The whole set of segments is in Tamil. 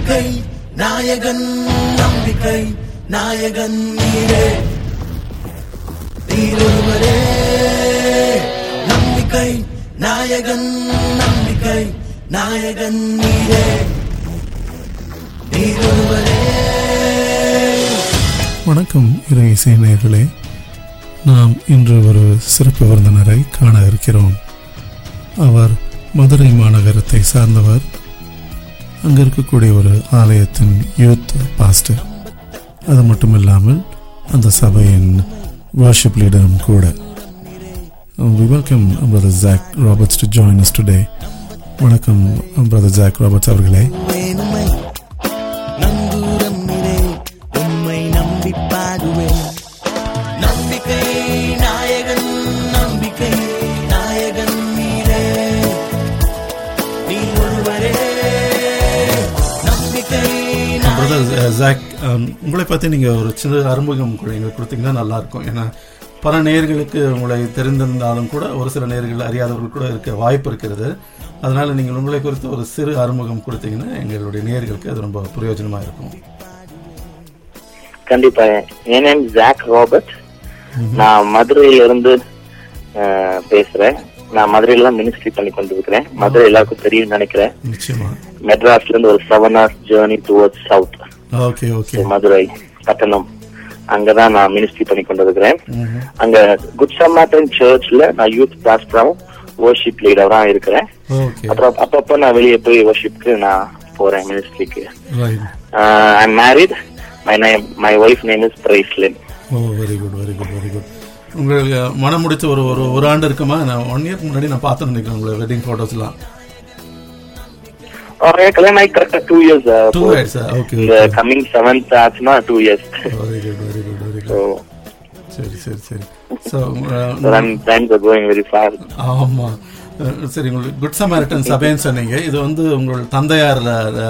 நம்பிக்கை நாயகன் நம்பிக்கை நாயகன் நீரே நீரொருவரே நம்பிக்கை நாயகன் நம்பிக்கை நாயகன் நீரே நீரொருவரே வணக்கம் இறை இசை நேயர்களே நாம் இன்று ஒரு சிறப்பு விருந்தினரை காண இருக்கிறோம் அவர் மதுரை மாநகரத்தை சார்ந்தவர் அங்கே இருக்கக்கூடிய ஒரு ஆலயத்தின் யூத் பாஸ்டர் அது மட்டும் இல்லாமல் அந்த சபையின் வர்ஷிப் லீடரும் கூட We welcome Brother Zach Roberts to join us today. வணக்கம் Brother Zach Roberts அவர்களே வேணுமை நங்கூரம் நிறை உம்மை நம்பி பாடுவேன் நம்பிக்கை நாயகன் நம்பிக்கை நாயகன் நீரே நீ ஒருவரே நம்பிக்கை பிரதர் ஜாக் um, உங்களை பற்றி நீங்கள் ஒரு சின்ன அறிமுகம் கூட எங்களுக்கு கொடுத்தீங்கன்னா நல்லா இருக்கும் ஏன்னா பல நேர்களுக்கு உங்களை தெரிந்திருந்தாலும் கூட ஒரு சில நேர்கள் அறியாதவர்கள் கூட இருக்க வாய்ப்பு இருக்கிறது அதனால நீங்கள் உங்களை குறித்து ஒரு சிறு அறிமுகம் கொடுத்தீங்கன்னா எங்களுடைய நேர்களுக்கு அது ரொம்ப பிரயோஜனமாக இருக்கும் கண்டிப்பா என் நேம் ஜாக் ராபர்ட் நான் மதுரையில இருந்து அஹ், பேசுறேன் நான் மதுரையில தான் மினிஸ்ட்ரி பண்ணி கொண்டு இருக்கிறேன் மதுரை எல்லாருக்கும் தெரியும் நினைக்கிறேன் நிச்சயமா மெட்ராஸ்ல இருந்து ஒரு seven hours journey towards south okay okay Madurai பட்டணம் அங்கதான் நான் மினிஸ்ட்ரி பண்ணி கொண்டு இருக்கிறேன் அங்க குட் சமாட்டன் சர்ச்ல நான் யூத் பாஸ்டராவும் வர்ஷிப் லீடரா இருக்கிறேன் ஓகே அப்புறம் அப்பப்போ நான் வெளியே போய் வர்ஷிப்க்கு நான் போறேன் மினிஸ்ட்ரிக்கு right I married my name my wife name is Priscilla oh very good very good very good உங்களுக்கு மனம் முடிச்சு ஒரு ஒரு ஒரு ஆண்டு இருக்குமா நான் ஒன் இயர்க்கு முன்னாடி நான் பார்த்தேன்னு நினைக்கிறேன் உங்களை வெட்டிங் ஃபோட்டோஸ்லாம் அவன் கல்யாணம் ஆகி கரெக்டா two years two years okay இந்த கம்மிங் செவன்த் ஆச்சுன்னா two years very good very good very so good சரி சரி சரி so times are going very fast ஆமாம் சரி உங்களுக்கு குட் சமாரிட்டன் சபைன்னு சொன்னீங்க இது வந்து உங்கள் தந்தையார்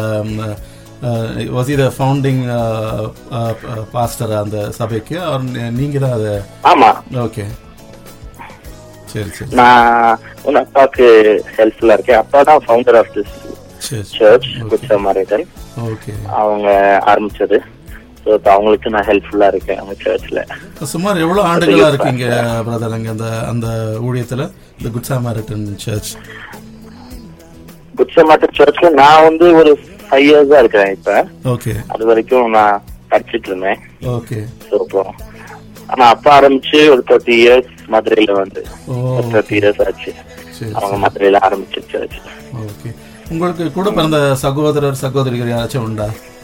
வாஸ் இத ஃபவுண்டிங் பாஸ்டர் அந்த சபைக்கு அவர் நீங்கள் தான் அதை ஆமா ஓகே சரி சரி நான் உன் அப்பாவுக்கு ஹெல்ப்ஃபுல்லா இருக்கேன் அப்பா தான் ஃபவுண்டர் ஆஃப் திஸ் சரி சர்ச் குட் சமாரிட்டன் ஓகே அவங்க ஆரம்பிச்சது ஸோ அவங்களுக்கு நான் ஹெல்ப்ஃபுல்லா இருக்கேன் அவங்க சர்ச்ல சுமார் எவ்வளோ ஆண்டுகளா இருக்கீங்க பிரதர் அங்கே அந்த அந்த ஊழியத்தில் இந்த good Samaritan church good Samaritan சர்ச்ல நான் வந்து ஒரு ஃபைவ் இயர்ஸ் தான் இருக்கிறேன் இப்ப ஓகே அது வரைக்கும் நான் படிச்சிட்டு இருந்தேன் ஓகே ஸோ அப்புறம் ஆனா அப்பா ஆரம்பிச்சு ஒரு தேர்ட்டி இயர்ஸ் மதுரையில வந்து ஓ ஒரு தேர்ட்டி இயர்ஸ் ஆச்சு சரி அவங்க மதுரையில ஆரம்பிச்ச சர்ச் ஓகே உங்களுக்கு கூட பிறந்த சகோதரர் சகோதரிகள் யாராச்சும் உண்டா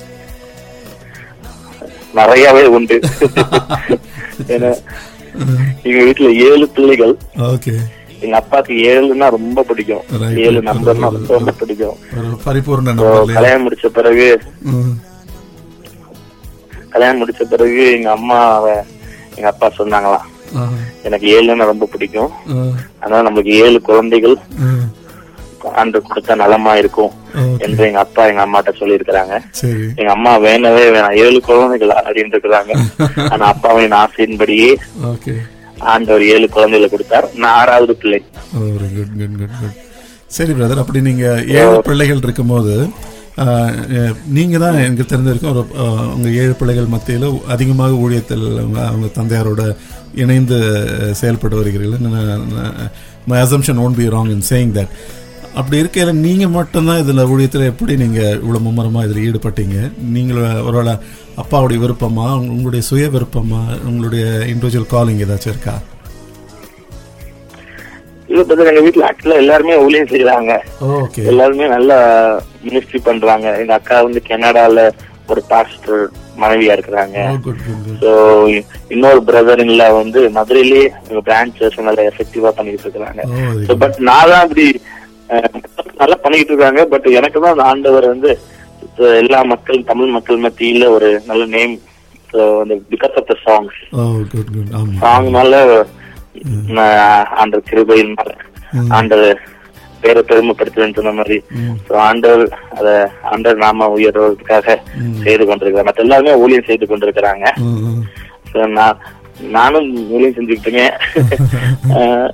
நிறையவே உண்டு ஏன்னா எங்க வீட்டுல ஏழு பிள்ளைகள் ஓகே எங்க அப்பாக்கு ஏழுன்னா ரொம்ப பிடிக்கும் Right. ஏழு நம்பர்னா ரொம்ப ரொம்ப பிடிக்கும் ஒரு பரிபூர்ண So, நம்பர் இல்லையா கல்யாணம் முடிச்ச பிறகு ம். கல்யாணம் முடிச்ச பிறகு எங்க அம்மா எங்க அப்பா சொன்னாங்களாம் ஆ, எனக்கு ஏழுன்னா ரொம்ப பிடிக்கும் ஆ, அதனால நம்மளுக்கு ஏழு குழந்தைகள் ஆ. ஆண்டு கொடுத்தா நலமா இருக்கும் ஓகே என்று எங்க அப்பா எங்க அம்மாட்ட சொல்லி இருக்கிறாங்க சரி எங்க அம்மா வேணவே வேணாம் ஏழு குழந்தைகள் அப்படின்னு இருக்கிறாங்க ஆனா அப்பாவின் ஆசையின்படியே ஓகே ஆண்டவர் ஏழு குழந்தைகளை கொடுத்தார் நான் ஆறாவது பிள்ளை very good good good good சரி பிரதர் அப்படி நீங்க ஏழு பிள்ளைகள் இருக்கும்போது ஆ, எ- நீங்க தான் எனக்கு தெரிஞ்ச வரைக்கும் ஒரு ஆ, உங்க ஏழு பிள்ளைகள் மத்தியில் அதிகமாக ஊழியத்தில் அவங்க அவங்க தந்தையாரோட இணைந்து செயல்பட்டு வருகிறீர்கள் my assumption won't be wrong in saying that அப்படி இருக்கையில் நீங்கள் மட்டும்தான் இதில் ஊழியத்தில் எப்படி நீங்கள் இவ்வளோ மும்மரமாக இதில் ஈடுபட்டீங்க நீங்கள் ஒருவேளை அப்பாவுடைய விருப்பமா உங்க- உங்களுடைய சுய விருப்பமா உங்களுடைய இண்டிவிஜுவல் காலிங் ஏதாச்சும் இருக்கா இது பத்தி எங்க வீட்டுல ஆக்சுவலா எல்லாருமே ஊழியம் செய்யறாங்க ஓகே எல்லாருமே நல்லா மினிஸ்ட்ரி பண்றாங்க எங்க அக்கா வந்து கனடால ஒரு பாஸ்டர் மனைவியா இருக்கிறாங்க குட் குட் குட் சோ இன்னொரு பிரதர் இல்ல வந்து மதுரையிலேயே எங்க பிரான்ச் சர்ச் நல்லா எஃபெக்டிவா பண்ணிட்டு இருக்காங்க ஓ வெரி So, பட் நான் தான் அப்படி அஹ், நல்லா பண்ணிட்டு இருக்காங்க பட் எனக்கு தான் அந்த ஆண்டவர் வந்து so, எல்லா மக்கள் தமிழ் மக்கள் மத்தியில ஒரு நல்ல name because of the songs oh good good ஆமாம் சாங்னால ஆண்டர் கிருபையினால ஆண்டவர் பேரை பெருமைப்படுத்துவேன்னு சொன்ன மாதிரி So, ஆண்டவர் அத ஆண்டவர் நாம உயர்வதற்காக செய்து கொண்டிருக்கிறார் மற்ற எல்லாருமே ஊழியம் செய்து கொண்டிருக்கிறாங்க ம், ம். So, நான் நானும் ஊழியம் செஞ்சுக்கிட்டுங்க அஹ்,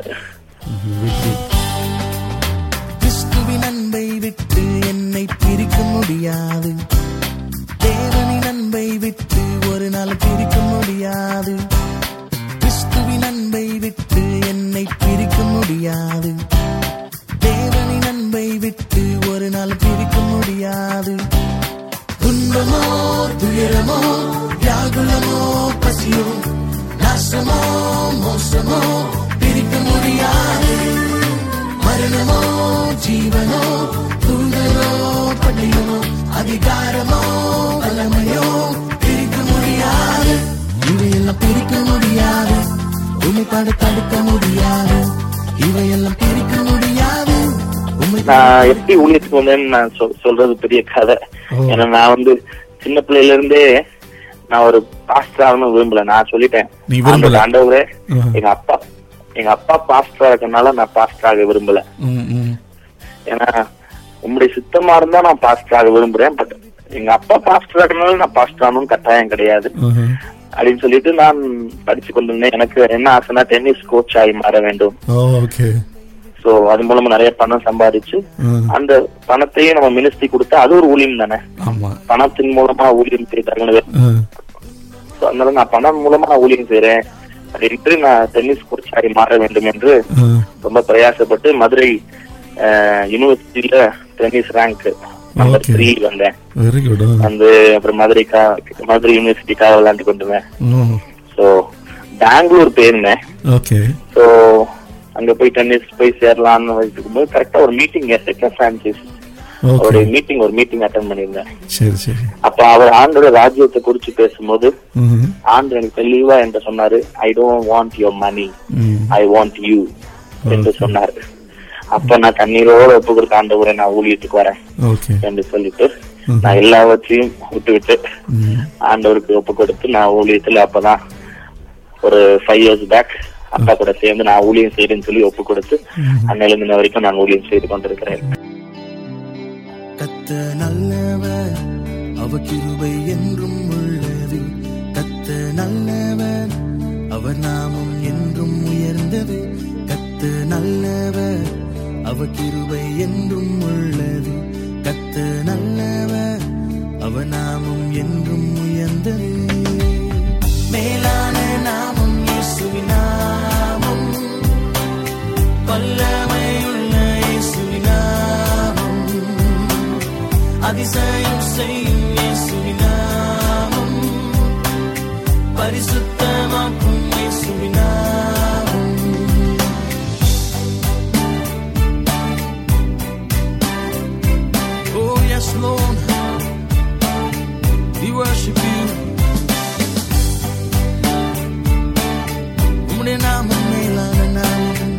கிறிஸ்துவின் அன்பை விட்டு என்னை பிரிக்க முடியாது விட்டு ஒரு நாள் பிரிக்க முடியாது கிறிஸ்துவின் அன்பை விட்டு என்னை பிரிக்க முடியாது தேவனின் அன்பை விட்டு ஒரு நாள் பிரிக்க முடியாது துன்பமோ துயரமோ வியாகுலமோ பசியோ நாசமோ மோசமோ பிரிக்க முடியாது மரணமோ ஜீவனோ தூதரோ படையமோ அதிகாரமோ வல்லமையோ பிரிக்க முடியாது இவையெல்லாம் பிரிக்க முடியாது உண்மைப்பாடு தடுக்க முடியாது இவையெல்லாம் பிரிக்க முடியாது உண்மை நான் எப்படி ஊழியத்துக்கு வந்தேன்னு நான் சொல்- சொல்றது பெரிய கதை ஓ. ஏன்னா நான் வந்து சின்ன பிள்ளையில இருந்தே நான் ஒரு பாஸ்டர் ஆகணும் விரும்பல நான் சொல்லிட்டேன் நீ விரும்பல? ஆண்டவர், ஆண்டவரே ஆ. எங்க அப்பா எங்க அப்பா பாஸ்டரா இருக்கனால நான் பாஸ்டர் ஆக விரும்பல ம், ம். ஏன்னா உங்களுடைய சித்தமா இருந்தா நான் பாஸ்டர் ஆக விரும்புறேன் பட் எங்க அப்பா பாஸ்டர் ஆகனால நான் பாஸ்டர் ஆகணும் கட்டாயம் கிடையாது ஆஹா. அப்படின்னு சொல்லிட்டு நான் படிச்சு கொண்டிருந்தேன் எனக்கு என்ன ஆசைனா டென்னிஸ் கோச் ஆகி மாற வேண்டும் ஓ ஓகே சோ அது மூலமா நிறைய பணம் சம்பாதிச்சு ம். அந்த பணத்தையே நம்ம மினிஸ்ட்ரி கொடுத்தா அது ஒரு ஊழியம் தானே ஆமா பணத்தின் மூலமா ஊழியம் செய்தாங்க ஆ. So, அதனால நான் பணம் மூலமா நான் ஊழியம் செய்யறேன் அப்படின்ட்டு நான் டென்னிஸ் கோச் ஆகி மாற வேண்டும் என்று ஆ. ரொம்ப பிரயாசப்பட்டு மதுரை யூனிவர்சிட்டியில tennis rank number Okay. Three வந்தேன் வெரி குட் வந்து அப்புறம் மதுரைக்கா மதுரை யூனிவர்சிட்டிக்காக விளையாண்டு கொண்டு வந்தேன் ஸோ பெங்களூர் போயிருந்தேன் ஓகே ஸோ அங்க போய் டென்னிஸ் போய் சேரலாம்னு வச்சுக்கும் போது கரெக்டா ஒரு மீட்டிங் செகண்ட் பிரான்சிஸ் ஓகே அவருடைய மீட்டிங் ஒரு மீட்டிங் அட்டன் பண்ணியிருந்தேன் சரி சரி அப்ப அவர் ஆண்டோட ராஜ்யத்தை குறிச்சு பேசும்போது ம். ஆண்டு எனக்கு தெளிவா என்று சொன்னாரு I don't want your money hmm. I want you என்று சொன்னாரு அப்ப நான் கண்ணீரோட ஒப்பு கொடுத்த ஆண்டவரை நான் ஊழியத்துக்கு வரேன் ஓகே என்று சொல்லிட்டு நான் எல்லாவற்றையும் விட்டு விட்டு ம். ஆண்டவருக்கு ஒப்பு கொடுத்து நான் ஊழியத்துல அப்பதான் ஒரு ஃபைவ் இயர்ஸ் பேக் அப்பா கூட சேர்ந்து நான் ஊழியம் செய்யறேன்னு சொல்லி ஒப்பு கொடுத்து அன்னையில இருந்து இன்ன வரைக்கும் நான் ஊழியம் செய்து கொண்டிருக்கிறேன் கத்த நல்லவர் அவ கிருபை என்றும் உள்ளது கத்த நல்லவர் அவர் நாமம் என்றும் உயர்ந்தது கத்த நல்லவர் அவ கிருபை என்றும் உள்ளது கத்த நல்லவர் அவர் நாமம் என்றும் உயர்ந்தது மேலான நாமம் இயேசுவின் நாமம் வல்லமையுள்ள இயேசுவின் நாமம் அதிசயம் செய்யும் இயேசுவின் நாமம் பரிசுத்தமாக்கும் இயேசுவின் நாமம் Oh yes Lord we worship you உம்முடைய நாமம் மேலான நாமம்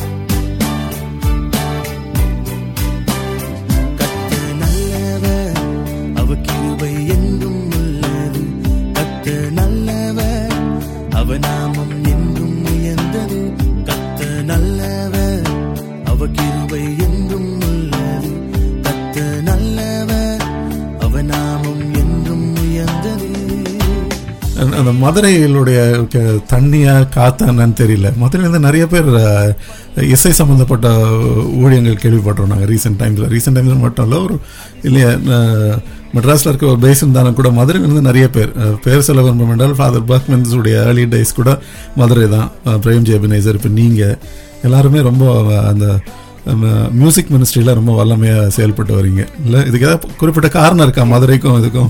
கத்த நல்லவர் அவ கிருபை என்றும் உள்ளது கத்த நல்லவர் அவ நாமம் என்றும் உயர்ந்தது கத்த நல்லவர் அவ கிருபை என்றும் உள்ளது கத்த நல்லவர் அவ நாமம் என்றும் உயர்ந்தது அந்த- அந்த மதுரையிலுடைய க- தண்ணியா காத்தா என்னன்னு தெரியல மதுரையில இருந்து நிறைய பேர் அஹ், இசை சம்பந்தப்பட்ட ஊழியங்கள் கேள்விப்பட்டோம் நாங்கள் ரீசெண்ட் டைம்ஸ்ல ரீசெண்ட் டைம்ஸ் மட்டும் இல்லை ஒரு இல்லையா அஹ், மெட்ராஸ்ல இருக்க ஒரு பேசன் தானே கூட மதுரையில இருந்து நிறைய பேர் அஹ், பேர் சொல்ல விரும்பும் என்றால் ஃபாதர் பர்க்மென்ஸ் உடைய ஏர்லி டேஸ் கூட மதுரை தான் அஹ், பிரேம் ஜெபினைசர் இப்போ நீங்க எல்லாருமே ரொம்ப அஹ், அந்த மியூசிக் மினிஸ்ட்ரியில ரொம்ப வல்லமையா செயல்பட்டு வரீங்க இல்ல இதுக்கு ஏதாவது குறிப்பிட்ட காரணம் இருக்கா மதுரைக்கும் இதுக்கும்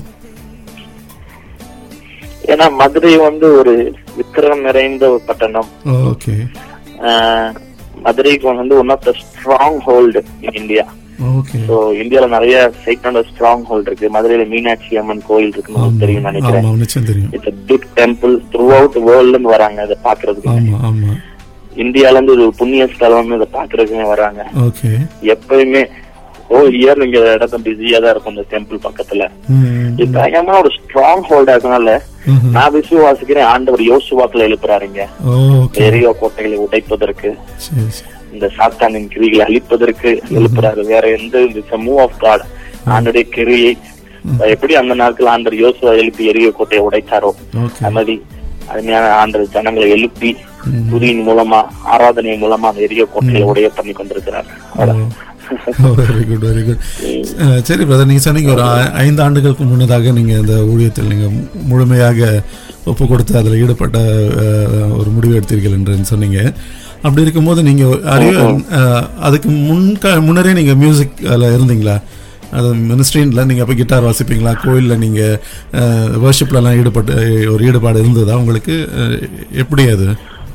ஏன்னா மதுரை வந்து ஒரு விக்கிரகம் நிறைந்த ஒரு பட்டணம் ஓகே ஆஹ் மதுரைக்கு வந்து one of the stronghold in India okay so இந்தியால நிறைய சைட்டோட ஸ்ட்ராங் ஹோல்டு இருக்கு மதுரையில மீனாட்சி அம்மன் கோயில் இருக்குன்னு உங்களுக்கு தெரியும் நினைக்கிறேன் ஆமா நிச்சயம் தெரியும் it's big temple throughout வேர்ல்ட்ல இருந்து வராங்க அதை பாக்குறதுக்கு ஆமா ஆமா இந்தியால இருந்து இது ஒரு புண்ணிய ஸ்தலம்னு இதை பாக்குறதுக்குமே வராங்க ஓகே எப்பயுமே ஓ இயர் இங்க இடத்த பிஸியா தான் இருக்கும் இந்த டெம்பிள் பக்கத்துல இது பயங்கரமா ஒரு ஸ்ட்ராங் ஹோல்டா இருக்கனால நான் விசுவாசிக்கிறேன் ஆண்டவர் யோசுவாக்குல எழுப்புறாருங்க ஓகே எரியோ கோட்டைகளை உடைப்பதற்கு சரி சரி இந்த சாத்தானின் கிரிகளை அழிப்பதற்கு எழுப்புறாரு வேற எந்த மூவ் ஆஃப் காட் ஆண்டுடைய கிரியை எப்படி அந்த நாட்கள் ஆண்டர் யோசுவா எழுப்பி எரிய கோட்டையை உடைத்தாரோ ஓகே அது மாதிரி அருமையான ஆண்டர் ஜனங்களை எழுப்பி துதியின் மூலமா ஆராதனை மூலமா அந்த எரிய கோட்டையை உடைய பண்ணி கொண்டிருக்கிறார் அவ்வளவு. வெரி குட் வெரி குட் சரி பிரதர் நீங்க சொன்னீங்க ஒரு ஐ- ஐந்து ஆண்டுகளுக்கு முன்னதாக நீங்க இந்த ஊழியத்தில் நீங்க முழுமையாக ஒப்பு கொடுத்து அதில் ஈடுபட்ட அஹ், ஒரு முடிவு எடுத்தீர்கள் என்று சொன்னீங்க அப்படி இருக்கும்போது நீங்க அறிவு அஹ், அதுக்கு முன்க முன்னரே நீங்க மியூசிக் இருந்தீங்களா அது மினிஸ்ட்ரின்ல நீங்க அப்ப கிட்டார் வாசிப்பீங்களா கோயில்ல நீங்க வர்ஷிப்ல எல்லாம் ஈடுபட்டு ஒரு ஈடுபாடு இருந்ததா உங்களுக்கு அஹ், எப்படி அது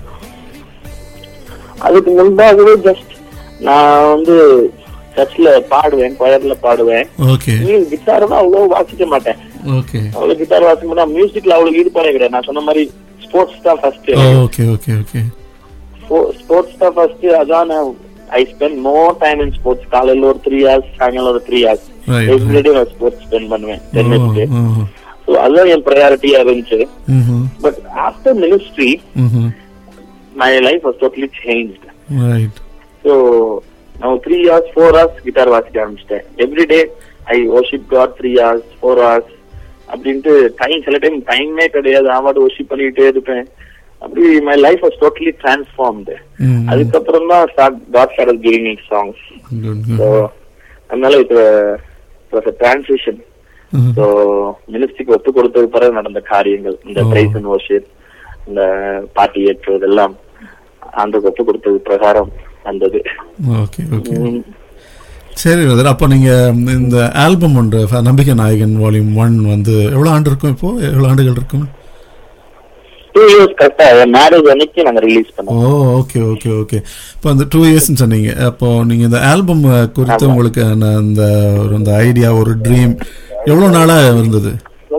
அதுக்கு முன்பாகவே ஜஸ்ட் நான் வந்து சர்ச்ல பாடுவேன் கொயர்ல பாடுவேன் ஓகே கிட்டார் தான் அவ்வளவு வாசிக்க மாட்டேன் ஓகே அவ்வளவு கிட்டார் வாசிக்க மாட்டேன் மியூசிக்ல அவ்வளவு ஈடுபாடே கிடையாது நான் சொன்ன மாதிரி ஸ்போர்ட்ஸ் தான் first okay okay okay sports தான் ஃபர்ஸ்ட் அதான் I spend more time in sports காலையில ஒரு த்ரீ ஹவர்ஸ் சாயங்காலம் ஒரு த்ரீ ஹவர்ஸ் Right, எவ்ரிடே நான் ஸ்போர்ட்ஸ் ஸ்பெண்ட் பண்ணுவேன் ஓ, டென்னிஸ்க்கு ஓ. ஸோ அதுதான் என் ப்ரையாரிட்டியா இருந்துச்சு hmm. But after ministry hmm. My life was totally change Right. So நான் three hours four hours guitar வாசிக்க ஆரம்பிச்சிட்டேன் everyday I worship God three hours four hours அப்படின்ட்டு டைம் சில டைம் டைமே கிடையாது ஆமாட்டு worship பண்ணிக்கிட்டே இருப்பேன் அப்படி my life was totally transformed hmm. அதுக்கப்புறம் தான் start God start giving me songs Good, good. So அதனால இது வாஸ் டிரான்சிஷன் ம்ஹும். ஸோ மினிஸ்ட்ரிக்கு ஒத்து கொடுத்தது பிறகு நடந்த காரியங்கள் இந்த ஓ. பிரைஸ் அண்ட் worship இந்த பாட்டி ஏற்றுவது எல்லாம் ஆண்டுக்கு ஒத்து கொடுத்தது பிரகாரம் வந்தது ஓகே ஓகே உம். சரி பிரதர் அப்போ நீங்க இந்த ஆல்பம் ஒன்று ஃப- நம்பிக்கை நாயகன் வால்யூம் ஒன் வந்து எவ்வளவு ஆண்டு இருக்கும் இப்போ எவ்வளவு ஆண்டுகள் இருக்கும் டூ இயர்ஸ் கரெக்டா என் மேரேஜ் அன்னைக்கு நாங்க ரிலீஸ் ஓ பண்ணோம் ஓகே ஓகே ஓகே இப்போ அந்த டூ இயர்ஸ்னு சொன்னீங்க அப்போ நீங்க இந்த ஆல்பம் குறித்து ஆமா. உங்களுக்கு அந்த அந்த ஒரு அந்த ஐடியா ஒரு ட்ரீம் எவ்வளவு நாளா இருந்தது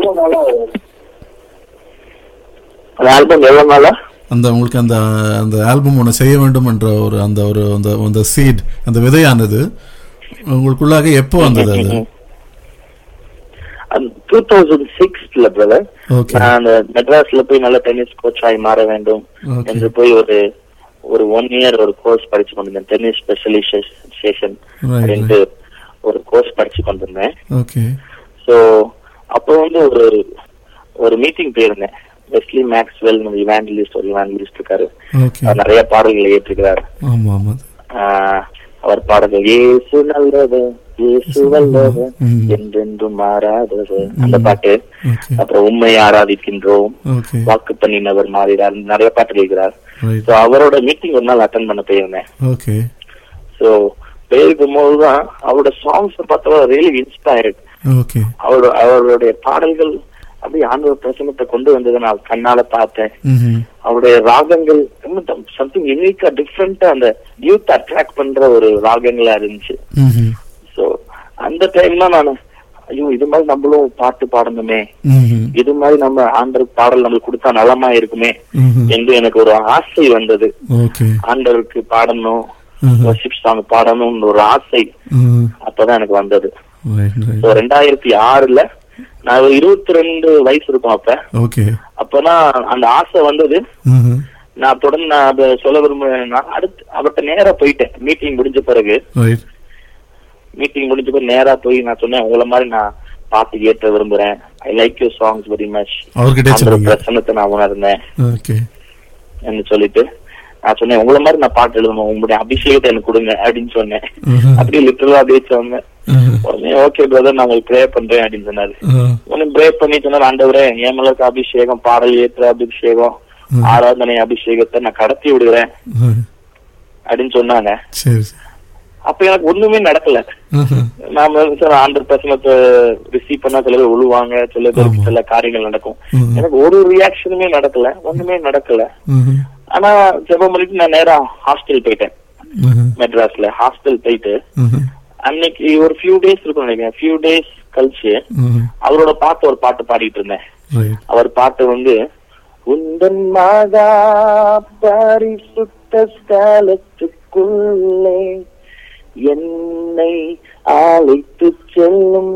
அந்த ஆல்பம் எவ்வளவு நாளா அந்த உங்களுக்கு அந்த அந்த ஆல்பம் ஒன்று செய்ய வேண்டும் என்ற ஒரு அந்த ஒரு அந்த அந்த சீட் அந்த விதையானது உங்களுக்குள்ளாக எப்போ வந்தது அது டூ தௌசண்ட் சிக்ஸ்ல பிரதர் ஓகே நான் அந்த மெட்ராஸ்ல போய் நல்ல டென்னிஸ் கோச் ஆகி மாற வேண்டும் ஓகே என்று போய் ஒரு ஒரு ஒன் இயர் ஒரு கோர்ஸ் படிச்சு கொண்டிருந்தேன் டென்னிஸ் ஸ்பெஷலைசேஷன் Right, அப்படின்ட்டு ஒரு கோர்ஸ் படிச்சு கொண்டிருந்தேன் ஓகே சோ அப்போ வந்து ஒரு ஒரு மீட்டிங் போயிருந்தேன் வெஸ்லி மேக்ஸ்வெல் இவாண்டலிஸ்ட் ஒரு இவாண்டலிஸ்ட் இருக்காரு ஓகே அவர் நிறைய பாடல்களை ஏற்றிருக்கிறார் ஆமா ஆமா ஆஹ் அவர் பாடல்கள் இயேசு நல்லது இயேசு வல்லது ம். என்றென்றும் மாறாதது அந்த பாட்டு ஓகே அப்புறம் உண்மை ஆராதிக்கின்றோம் ஓகே வாக்கு பண்ணினவர் மாறிடார் நிறைய பாட்டு எழுதுகிறார் ரைட் சோ அவரோட மீட்டிங் ஒரு நாள் அட்டன் பண்ண போயிருந்தேன் ஓகே சோ போயிருக்கும் போதுதான் அவரோட சாங்ஸ் பார்த்தா ரியலி இன்ஸ்பயர்ட் ஓகே அவரோட அவருடைய பாடல்கள் அப்படியே ஆண்டவர் பிரசனத்தை கொண்டு வந்ததை நான் கண்ணால பார்த்தேன் ம்ஹும். அவருடைய ராகங்கள் சம்திங் யூனிக்கா டிஃப்ரெண்டா அந்த யூத் அட்ராக்ட் பண்ற ஒரு ராகங்களா இருந்துச்சு ம்ஹும். சோ அந்த டைம்ல நான் ஐயோ இது மாதிரி நம்மளும் பாட்டு பாடணுமே ம்ஹும். இது மாதிரி நம்ம ஆண்டருக்கு பாடல் நம்மளுக்கு கொடுத்தா நலமா இருக்குமே ம்ஹும். என்று எனக்கு ஒரு ஆசை வந்தது ஓகே ஆண்டவருக்கு பாடணும் ம்ஹும். வர்ஷிப் சாங் பாடணும்னு ஒரு ஆசை ம்ஹும். அப்பதான் எனக்கு வந்தது ரைட் ரைட் ஸோ ரெண்டாயிரத்தி ஆறுல நான் ஒரு இருபத்தி ரெண்டு வயசு இருக்கும் அப்ப ஓகே அப்பதான் அந்த ஆசை வந்தது ம்ஹும். நான் தொடர்ந்து நான் அதை சொல்ல விரும்புறேன்னா அடுத்து அவர்கிட்ட நேரா போயிட்டேன் மீட்டிங் முடிஞ்ச பிறகு ரைட் மீட்டிங் முடிஞ்ச பிறகு நேரா போய் நான் சொன்னேன் உங்களை மாதிரி நான் பாட்டு ஏற்ற விரும்புறேன் I like you songs very much அவர்கிட்ட அந்த சொன்னீங்க பிரசனத்தை நான் உணர்ந்தேன் ஓகே என்று சொல்லிட்டு நான் சொன்னேன் உங்களை மாதிரி நான் பாட்டு எழுதணும் உங்களுடைய அபிஷேகத்தை எனக்கு கொடுங்க அப்படின்னு சொன்னேன் ம்ஹும். அப்படியே லிட்டரலா அப்படியே சொன்னேன் ம்ஹும். உடனே ஓகே பிரதர் நான் உங்களுக்கு ப்ரே பண்றேன் அப்படின்னு சொன்னாரு ஆ. உடனே ப்ரே பண்ணி சொன்னாரு ஆண்டவரே என் மேல இருக்க அபிஷேகம் பாடல் ஏற்ற அபிஷேகம் ம். ஆராதனை அபிஷேகத்தை நான் கடத்தி விடுகிறேன் ம். அப்படின்னு சொன்னாங்க சரி சரி. அப்ப எனக்கு ஒண்ணுமே நடக்கல ம்ஹும். நாம சார் ஆண்டர் பிரசனத்தை ரிசீவ் பண்ணா சில பேர் உழுவாங்க சில பேருக்கு ஆமா. சில காரியங்கள் நடக்கும் ம். எனக்கு ஒரு ரியாக்ஷனுமே நடக்கல ஒண்ணுமே நடக்கல ம்ஹும். ஆனா ஜெபம் பண்ணிட்டு நான் நேரா ஹாஸ்டல் போயிட்டேன் ம்ஹும். மெட்ராஸ்ல ஹாஸ்டல் போயிட்டு ம்ஹும். அன்னைக்கு ஒரு ஃபியூ டேஸ் இருக்கும் நினைக்கிறேன் ஃபியூ டேஸ் கழிச்சு ம்ஹும். அவரோட பாட்டு ஒரு பாட்டு பாடிட்டு இருந்தேன் ரைட் அவர் பாட்டு வந்து உந்தன் மாதா பரிசுத்த ஸ்தலத்துக்குள்ளே என்னை அழைத்து செல்லும்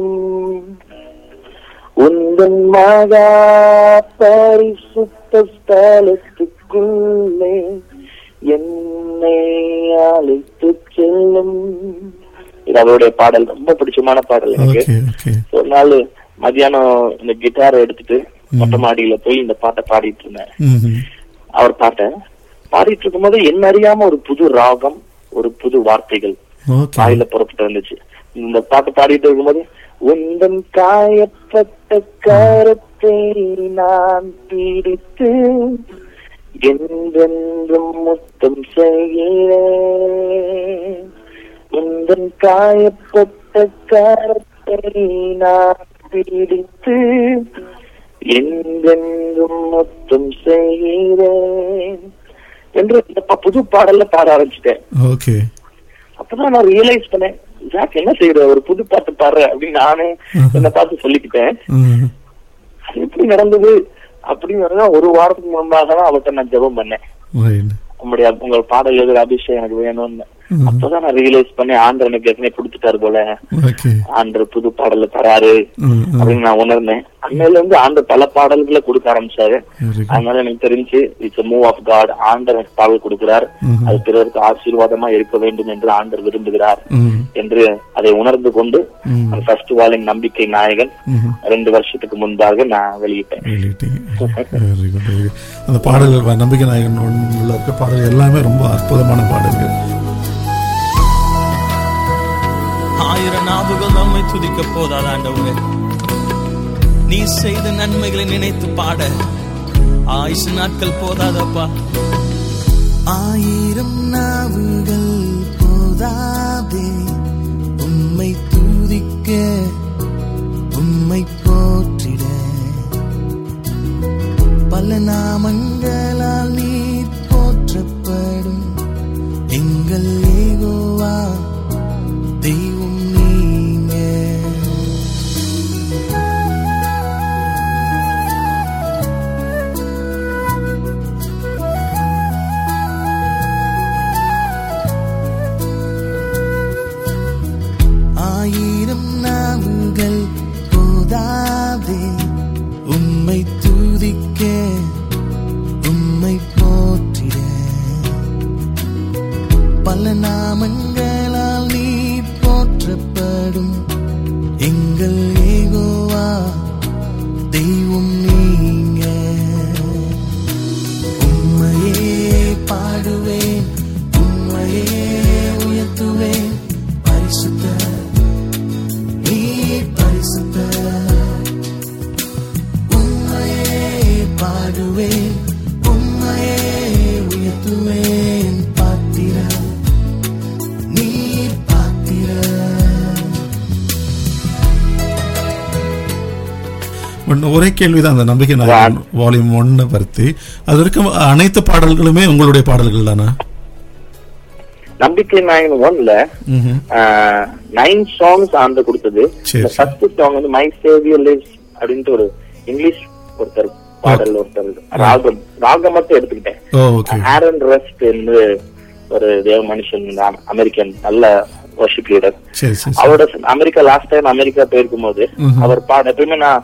உந்தன் மகா பரிசுத்த ஸ்தலத்துக்குள்ளே என்னை அழைத்து செல்லும் இது அவருடைய பாடல் ரொம்ப பிடிச்சமான பாடல் எனக்கு ஓகே ஓகே ஒரு நாள் மத்தியானம் இந்த கிட்டாரை எடுத்துட்டு மொட்டை மாடியில போய் இந்த பாட்டை பாடிட்டு இருந்தேன் ம்ஹும். அவர் பாட்டை பாடிட்டு இருக்கும்போது என்ன அறியாம ஒரு புது ராகம் ஒரு புது வார்த்தைகள் ஓகே வாயில புறப்பட்டு வந்துச்சு இந்த பாட்டு பாடிட்டு இருக்கும்போது உந்தன் காயப்பட்ட கரத்தை நான் பிடித்து என்றென்றும் முத்தம் செய்கிறேன் உந்தன் காயப்பட்ட கரத்தை நான் பிடித்து என்றென்றும் முத்தம் செய்கிறேன் என்று இந்த ப- புது பாடல்ல பாட ஆரம்பிச்சிட்டேன் ஓகே அப்பதான் நான் ரியலைஸ் பண்ணேன் ஜாக் என்ன செய்யற ஒரு புது பாட்டு பாடுற அப்படின்னு நானே என்ன பார்த்து சொல்லிக்கிட்டேன் ம். அது எப்படி நடந்தது அப்படின்னு ஒரு வாரத்துக்கு முன்பாக தான் அவர்கிட்ட நான் ஜெபம் பண்ணேன் Right. உங்களுடைய உங்கள் பாடல் எழுதுற அபிஷேகம் எனக்கு வேணும்னு ம். அப்பதான் நான் ரியலைஸ் பண்ணி ஆண்டர் எனக்கு ஏற்கனவே கொடுத்துட்டாரு போல ஓகே ஆண்டர் புது பாடல்ல தராரு ம், ம். அப்படின்னு நான் உணர்ந்தேன் அன்னையில இருந்து ஆண்டர் பல பாடல்களை கொடுக்க ஆரம்பிச்சாரு Very good. அதனால எனக்கு தெரிஞ்சு இட்ஸ் மூவ் ஆஃப் காட் ஆண்டர் எனக்கு பாடல் கொடுக்கிறார் ம்ஹும். அது பிறருக்கு ஆசீர்வாதமா இருக்க வேண்டும் என்று ஆண்டர் விரும்புகிறார் ம். என்று அதை உணர்ந்து கொண்டு ம். அந்த ஃபர்ஸ்ட் வாலின் நம்பிக்கை நாயகன் ம்ஹும். ரெண்டு வருஷத்துக்கு முன்பாக நான் வெளியிட்டேன் வெளியிட்டீங்க வெரி குட் வெரி குட் அந்த பாடல்கள் வ- நம்பிக்கை நாயகன் ஒன்றுல இருக்க பாடல்கள் எல்லாமே ரொம்ப அற்புதமான பாடல்கள் ஆயிரம் நாவுகள் நம்மை துதிக்க போதாது ஆண்டவரே நீ செய்த நன்மைகளை நினைத்து பாட ஆயுசு நாட்கள் போதாதப்பா ஆயிரம் நாவுகள் போதாதே உம்மை துதிக்க உம்மை போற்றிட பல நாமங்களால் நீர் போற்றப்படும் எங்கள் ஏகோவா தெய்வம் நீங்க ஆயிரம் நாவுகள் போதாதே உம்மை துதிக்க உம்மை போற்றிட பல நாமங்களால் நீ போற்றப்படும் எங்கள் ஏகோவா தெய்வம் நீங்க உம்மையே பாடுவேன் உம்மையே உயர்த்துவேன் பரிசுத்த நீ பரிசுத்த உம்மையே பாடுவேன் உம்மையே உயர்த்துவேன் பாத்திர நீர் பாத்திர ஒண்ணு- ஒரே கேள்விதான் அந்த நம்பிக்கை நாயகன் வால்யூம் ஒன்னு பருத்தி அது வரைக்கும் அனைத்து பாடல்களுமே உங்களுடைய பாடல்கள் தானா நம்பிக்கை நாயகன் ஒன்ல ம்ஹும். நைன் சாங்ஸ் ஆண்டு கொடுத்தது சரி, சரி. ஃபர்ஸ்ட் சாங் வந்து மை சேவியர் லிவ்ஸ் அப்படின்ட்டு ஒரு இங்கிலீஷ் ஒருத்தர் பாடல் ஒருத்தர் ராகம் ராகம் மட்டும் எடுத்துக்கிட்டேன் ஓ ஓகே ஆரன் ரெஸ்ட் என்று ஒரு தேவ மனுஷன் தான், அமெரிக்கன் நல்ல வர்ஷிப் லீடர் சரி சரி சரி. அவரோட அமெரிக்கா லாஸ்ட் டைம் அமெரிக்கா போயிருக்கும் போது ம்ஹும். அவர் பாட எப்பயுமே நான்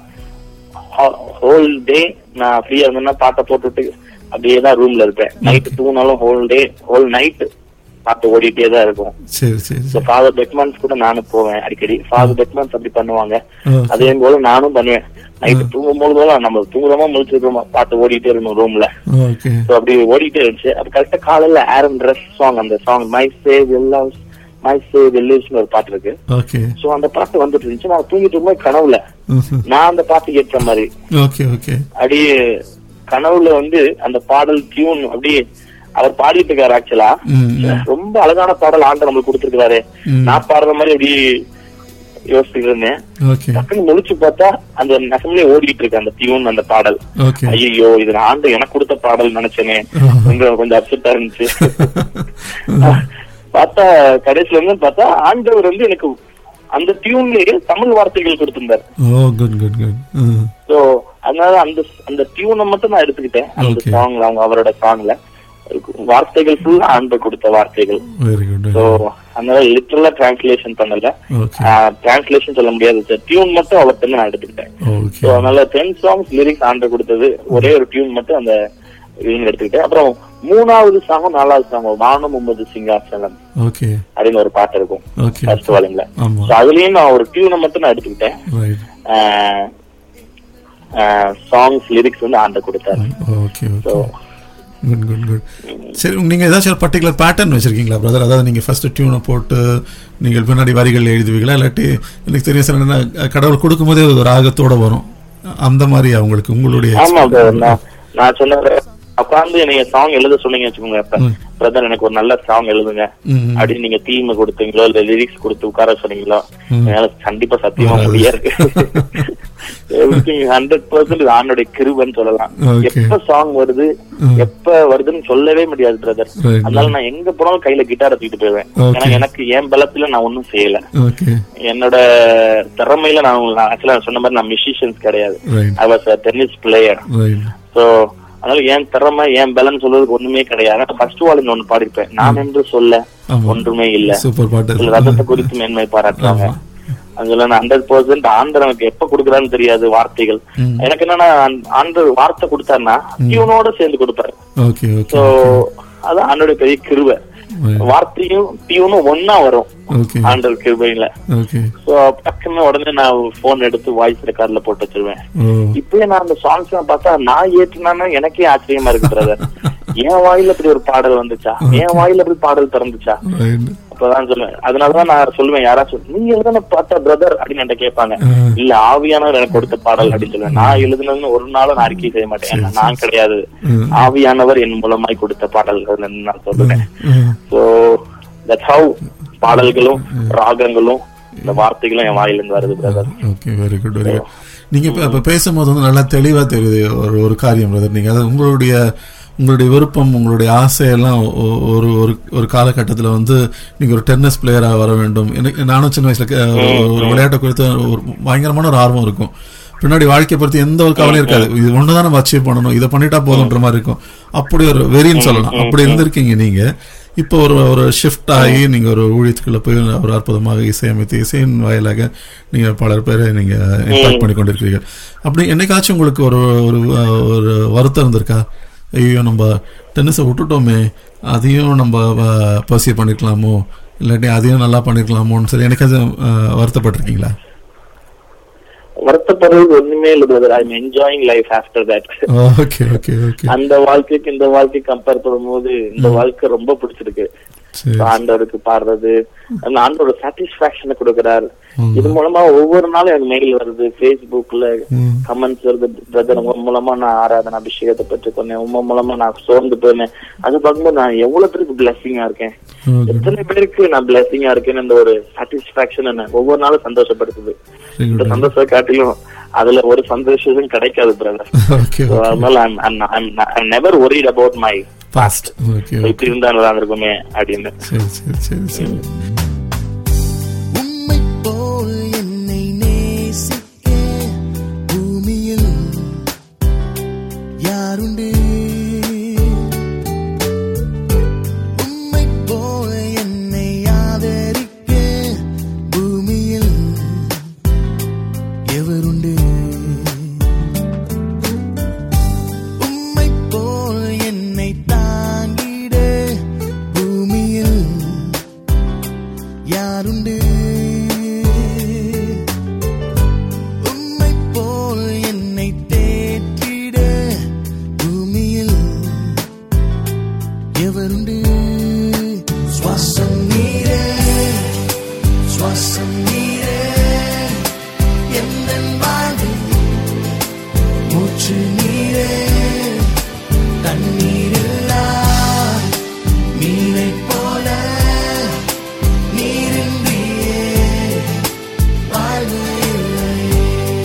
ஹோல் டே நான் ஃப்ரீயா இருந்தேன்னா பாட்டை போட்டுட்டு அப்படியே தான் ரூம்ல இருப்பேன் நைட் தூங்கினாலும் ஹோல் டே ஹோல் நைட் பாட்டு ஓடிட்டே தான் இருக்கும் சரி சரி ஸோ சரி ஃபாதர் பெட்மன்ஸ் கூட நானும் போவேன் அடிக்கடி ஃபாதர் பெட்மன்ஸ் அப்படி பண்ணுவாங்க ஓ, அதே போல நானும் பண்ணுவேன் நைட்டு தூங்கும் போது நம்ம தூங்குறோமா முழிச்சிருக்கோமா பாட்டு ஓடிட்டே இருக்கணும் ரூம்ல ஓகே ஸோ அப்படி ஓடிட்டே இருந்துச்சு அப்ப கரெக்டா காலையில ஆரன் ட்ரெஸ் சாங் அந்த சாங் மை சேவ் எல்லாம் மை சேவ் எல்லிவ்ஸ்னு ஒரு பாட்டு இருக்கு ஓகே சோ அந்த பாட்டு வந்துட்டு இருந்துச்சு நான் தூங்கிட்டு இருக்கும்போது கனவுல ம்ஹும். நான் அந்த பாட்டு கேட்கிற மாதிரி ஓகே ஓகே அப்படியே கனவுல வந்து அந்த பாடல் டியூன் அப்படியே அவர் பாடிட்டு இருக்காரு ஆக்சுவலா ம், ம். ரொம்ப அழகான பாடல் ஆண்டு நம்மளுக்கு கொடுத்திருக்காரு ம். நான் பாடுற மாதிரி அப்படியே யோசிச்சுட்டு இருந்தேன் ஓகே டக்குன்னு முழிச்சு பார்த்தா அந்த நெசம்லயே ஓடிட்டு இருக்கு அந்த டியூன் அந்த பாடல் ஓகே ஐயோ இது நான் ஆண்டு எனக்கு கொடுத்த பாடல் நினைச்சேனே கொஞ்சம் கொஞ்சம் அப்செட்டா இருந்துச்சு பார்த்தா கடைசில இருந்து பார்த்தா ஆண்டவர் வந்து எனக்கு அந்த டியூன்லயே தமிழ் வார்த்தைகள் கொடுத்திருந்தார் oh good good good so அதனால அந்த அந்த டியூனை மட்டும் நான் எடுத்துக்கிட்டேன் அந்த Okay. சாங்ல அவங்க அவரோட சாங்ல வார்த்தைகள் ஃபுல்லா ஆண்டு கொடுத்த வார்த்தைகள் வெரி குட் சோ அதனால லிட்டரலா டிரான்ஸ்லேஷன் பண்ணல ஓகே டிரான்ஸ்லேஷன் சொல்ல முடியாது டியூன் மட்டும் அவர்கிட்ட நான் எடுத்துக்கிட்டேன் ஓகே சோ அதனால டென் சாங்ஸ் லிரிக்ஸ் ஆண்டு கொடுத்தது ஒரே ஒரு டியூன் மட்டும் அந்த இவங்க எடுத்துக்கிட்டேன் அப்புறம் மூணாவது சாங்கும் நாலாவது சாங்கும் வானம் மும்பது சிங்காசனம் ஓகே அப்படின்னு ஒரு பாட்டு இருக்கும் ஓகே ஃபர்ஸ்ட் வாலிங்ல ஆமா சோ அதுலயும் நான் ஒரு டியூனை மட்டும் நான் எடுத்துக்கிட்டேன் ரைட் சாங்ஸ் லிரிக்ஸ் வந்து ஆண்ட கொடுத்தாரு okay so okay good good good சரி உங்க- நீங்க ஏதாச்சும் பர்டிகுலர் பேட்டர்ன் வச்சிருக்கீங்களா பிரதர் அதாவது நீங்க ஃபர்ஸ்ட் டியூனை போட்டு நீங்கள் பின்னாடி வரிகள் எழுதுவீங்களா இல்லாட்டி எனக்கு தெரியும் சார் என்ன கடவுள் கொடுக்கும்போதே அது ஒரு ராகத்தோட வரும் அந்த மாதிரி அவங்களுக்கு உங்களுடைய ஆமா brother. நான் நான் சொன்ன உட்காந்து நீங்க சாங் எழுத சொன்னீங்க வச்சுக்கோங்க இப்ப பிரதர் எனக்கு ஒரு நல்ல சாங் எழுதுங்க ம். அப்படின்னு நீங்க தீம் கொடுத்தீங்களோ இல்ல லிரிக்ஸ் கொடுத்து உட்கார சொன்னீங்களோ என்னால கண்டிப்பா சத்தியமா வராது. முடியாது எவ்ரிதிங் ஹண்ட்ரட் பர்சன்ட் ஆண்டோட கிருபன்னு சொல்லலாம் Okay. எப்ப சாங் வருது எப்ப வருதுன்னு சொல்லவே முடியாது பிரதர் Right. அதனால நான் எங்க போனாலும் கையில கிட்டார் தூக்கிட்டு போயிடுவேன் Okay. ஏன்னா எனக்கு என் பலத்துல நான் ஒண்ணும் செய்யல ஓகே என்னோட திறமையில நான் ஆக்சுவலா சொன்ன மாதிரி நான் மியூசிஷியன்ஸ் கிடையாது right I was tennis player right so அதனால என் திறமை என் பலன் சொல்றதுக்கு ஒண்ணுமே கிடையாது ஃபர்ஸ்ட் வால் ஒண்ணு பாடிருப்பேன் நான் என்று சொல்ல ஆமா. ஒன்றுமே இல்ல சூப்பர் பாட்டு சில ரத்தத்தை குறித்து மேன்மை பாராட்டுறாங்க ஆமா. அதுல ஹண்ட்ரட் பர்சன்ட் ஆண்டர் எனக்கு எப்ப கொடுக்குறான்னு தெரியாது வார்த்தைகள் ம். எனக்கு என்னன்னா ஆண்டர் வார்த்தை கொடுத்தாருன்னா டியூனோட சேர்ந்து கொடுப்பாரு ஓகே ஓகே சோ அது ஆண்டோட பெரிய கிருபை வார்த்தையும் டியூனும் ஒன்னா வரும் ஓகே ஆண்டர் கிருபையில ஓகே சோ டக்குன்னு உடனே நான் போன் எடுத்து வாய்ஸ் ரெக்கார்ட்ல போட்டு வச்சிருவேன் ஓ இப்பயே நான் அந்த சாங்ஸ் பார்த்தா நான் ஏற்றுனானா எனக்கே ஆச்சரியமா இருக்கு பிரதர் என் வாயில இப்படி ஒரு பாடல் வந்துச்சா என் வாயில இப்படி பாடல் பிறந்துச்சா ரைட் அப்பதான் சொல்லுவேன் அதனாலதான் நான் சொல்லுவேன் யாராச்சும் நீ எழுதுன பார்த்தா பிரதர் அப்படின்னு என்கிட்ட கேட்பாங்க இல்ல ஆவியானவர் எனக்கு கொடுத்த பாடல் அப்படின்னு சொல்லுவேன் நான் எழுதுனதுன்னு ஒரு நாளும் நான் அறிக்கை செய்ய மாட்டேன் ஏன்னா நான் கிடையாது ஆவியானவர் என் மூலமாய் கொடுத்த பாடல்கள் நான் சொல்லுவேன் சோ தட்ஸ் ஹவு பாடல்களும் ராகங்களும் இந்த வார்த்தைகளும் என் வாயிலிருந்து வருது brother okay very good very good நீங்க இப்ப இப்ப பேசும்போது வந்து நல்லா தெளிவா தெரியுது ஒரு ஒரு காரியம் பிரதர் நீங்க அதாவது உங்களுடைய உங்களுடைய விருப்பம் உங்களுடைய ஆசையெல்லாம் ஒ- ஒரு ஒரு ஒரு காலகட்டத்தில் வந்து நீங்க ஒரு டென்னிஸ் பிளேயரா வர வேண்டும் எனக்கு நானும் சின்ன வயசுல க- ஒரு விளையாட்டை குறித்து ஒரு பயங்கரமான ஒரு ஆர்வம் இருக்கும் பின்னாடி வாழ்க்கையை பத்தி எந்த ஒரு கவலையும் இருக்காது இது ஒண்ணுதான் நம்ம அச்சீவ் பண்ணணும் இதை பண்ணிட்டா போதுன்ற மாதிரி இருக்கும் அப்படி ஒரு வெறின்னு சொல்லலாம் அப்படி இருந்திருக்கீங்க நீங்க இப்போ ஒரு ஒரு ஷிஃப்ட் ஆகி நீங்க ஒரு ஊழியத்துக்குள்ள போய் ஒரு அற்புதமாக இசையமைத்து இசையின் வாயிலாக நீங்க பலர் பேரை நீங்க இம்பாக்ட் பண்ணி கொண்டிருக்கிறீர்கள் அப்படி என்னைக்காச்சும் உங்களுக்கு ஒரு ஒரு அஹ், ஒரு வருத்தம் இருந்திருக்கா ஐயோ நம்ம டென்னிஸை விட்டுட்டோமே அதையும் நம்ம பர்சியூ பண்ணிருக்கலாமோ இல்லாட்டி அதையும் நல்லா பண்ணிருக்கலாமோன்னு சரி எனக்காச்சும் அஹ், வருத்தப்பட்டிருக்கீங்களா வருத்தப்படுறது ஒண்ணுமே இல்லை brother I am enjoying life after that okay okay okay அந்த வாழ்க்கைக்கு இந்த வாழ்க்கை கம்பேர் பண்ணும்போது இந்த வாழ்க்கை ரொம்ப பிடிச்சிருக்கு சரி ஆண்டவருக்கு பாடுறது அந்த ஆண்டோட சாட்டிஸ்பாக்சனை கொடுக்கறாரு இது மூலமா ஒவ்வொரு நாளும் எனக்கு மெயில் வருது Facebookல ம். கமெண்ட்ஸ் வருது பிரதர் உங்க மூலமா நான் ஆராதனை அபிஷேகத்தை பெற்றுக்கொண்டேன் உங்க மூலமா நான் சோர்ந்து போனேன் அது பார்க்கும்போது நான் எவ்வளவு பேருக்கு பிளஸிங்கா இருக்கேன் ஓகே எத்தனை பேருக்கு நான் பிளஸிங்கா இருக்கேன்னு இந்த ஒரு சாட்டிஸ்பாக்சன் என்ன ஒவ்வொரு நாளும் சந்தோஷப்படுத்துது வெரி இந்த குட் சந்தோஷம் காட்டிலும் அதுல ஒரு சந்தோஷம் கிடைக்காது பிரதர் ஓகே So, அதனால I'm, I'm, I'm, I'm never worried about my past okay இப்படி இருந்தா நல்லா இருந்திருக்குமே அப்படின்னு சரி சரி சரி சரி உம்மை போல் என்னை நேசிக்க பூமியில் யாருண்டு உம்மை போல் என்னை ஆதரிக்க பூமியில் எவருண்டு உம்மை போல் என்னை தாங்கிட பூமியில் யாருண்டு உம்மை போல் என்னை தேற்றிட பூமியில் எவருண்டு சுவாசம் நீரே சுவாசம் நீரே எந்தன் வாழ்வில் மூச்சு நீரே தண்ணீரில்லா மீனைப் போல நீரின்றியே வாழ்வு இல்லை.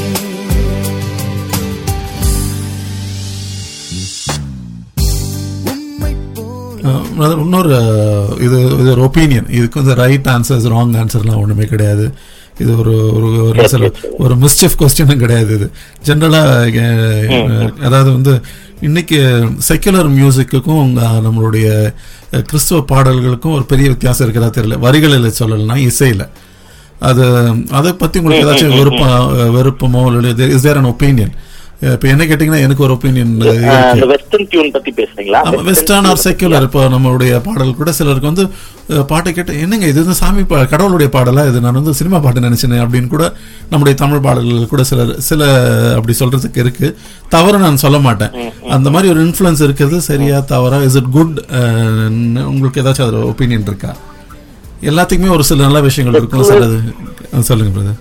உம்மைப் போல் அஹ், brother, இன்னொரு அஹ், இது இது ஒரு ஒப்பீனியன் இதுக்கு வந்து ரைட் ஆன்சர்ஸ் ராங் ஆன்சர்லாம் ஒண்ணுமே கிடையாது இது ஒரு ஒரு ஒரு என்ன சொல்ல, ஒரு மிஸ்டிஃப் கொஸ்டினும் கிடையாது இது ஜென்ரலா அதாவது வந்து இன்னைக்கு செக்குலர் மியூசிக்குக்கும் நம்மளுடைய அஹ், கிறிஸ்துவ பாடல்களுக்கும் ஒரு பெரிய வித்தியாசம் இருக்கிறதா தெரியல வரிகளில் சொல்லலைன்னா இசையில அது அதை பத்தி உங்களுக்கு ஏதாச்சும் விருப்பம் வெறுப்பமோ இல்லை இஸ் தேர் அன் ஒப்பீனியன் இப்போ என்ன கேட்டிங்கன்னா எனக்கு ஒரு ஒப்பீனியன் இந்த வெஸ்டர்ன் டியூன் பத்தி பேசுறீங்களா வெஸ்டர்ன் ஆர் செக்குலர் இப்போ நம்மளுடைய பாடல் கூட சிலருக்கு வந்து அஹ், பாட்டை கேட்டு என்னங்க இது வந்து சாமி பா கடவுளுடைய பாடலா இது நான் வந்து சினிமா பாட்டு நினைச்சேனே அப்படின்னு கூட நம்முடைய தமிழ் பாடல்கள் கூட சிலர் சில அப்படி சொல்றதுக்கு இருக்கு தவறு நான் சொல்ல மாட்டேன் அந்த மாதிரி ஒரு இன்ஃப்ளூயன்ஸ் இருக்கிறது சரியா தவறா இஸ் இட் குட் உங்களுக்கு ஏதாச்சும் அதில் ஒப்பீனியன் இருக்கா எல்லாத்துக்குமே ஒரு சில நல்ல விஷயங்கள் இருக்கும் சிலது அஹ், சொல்லுங்க பிரதர்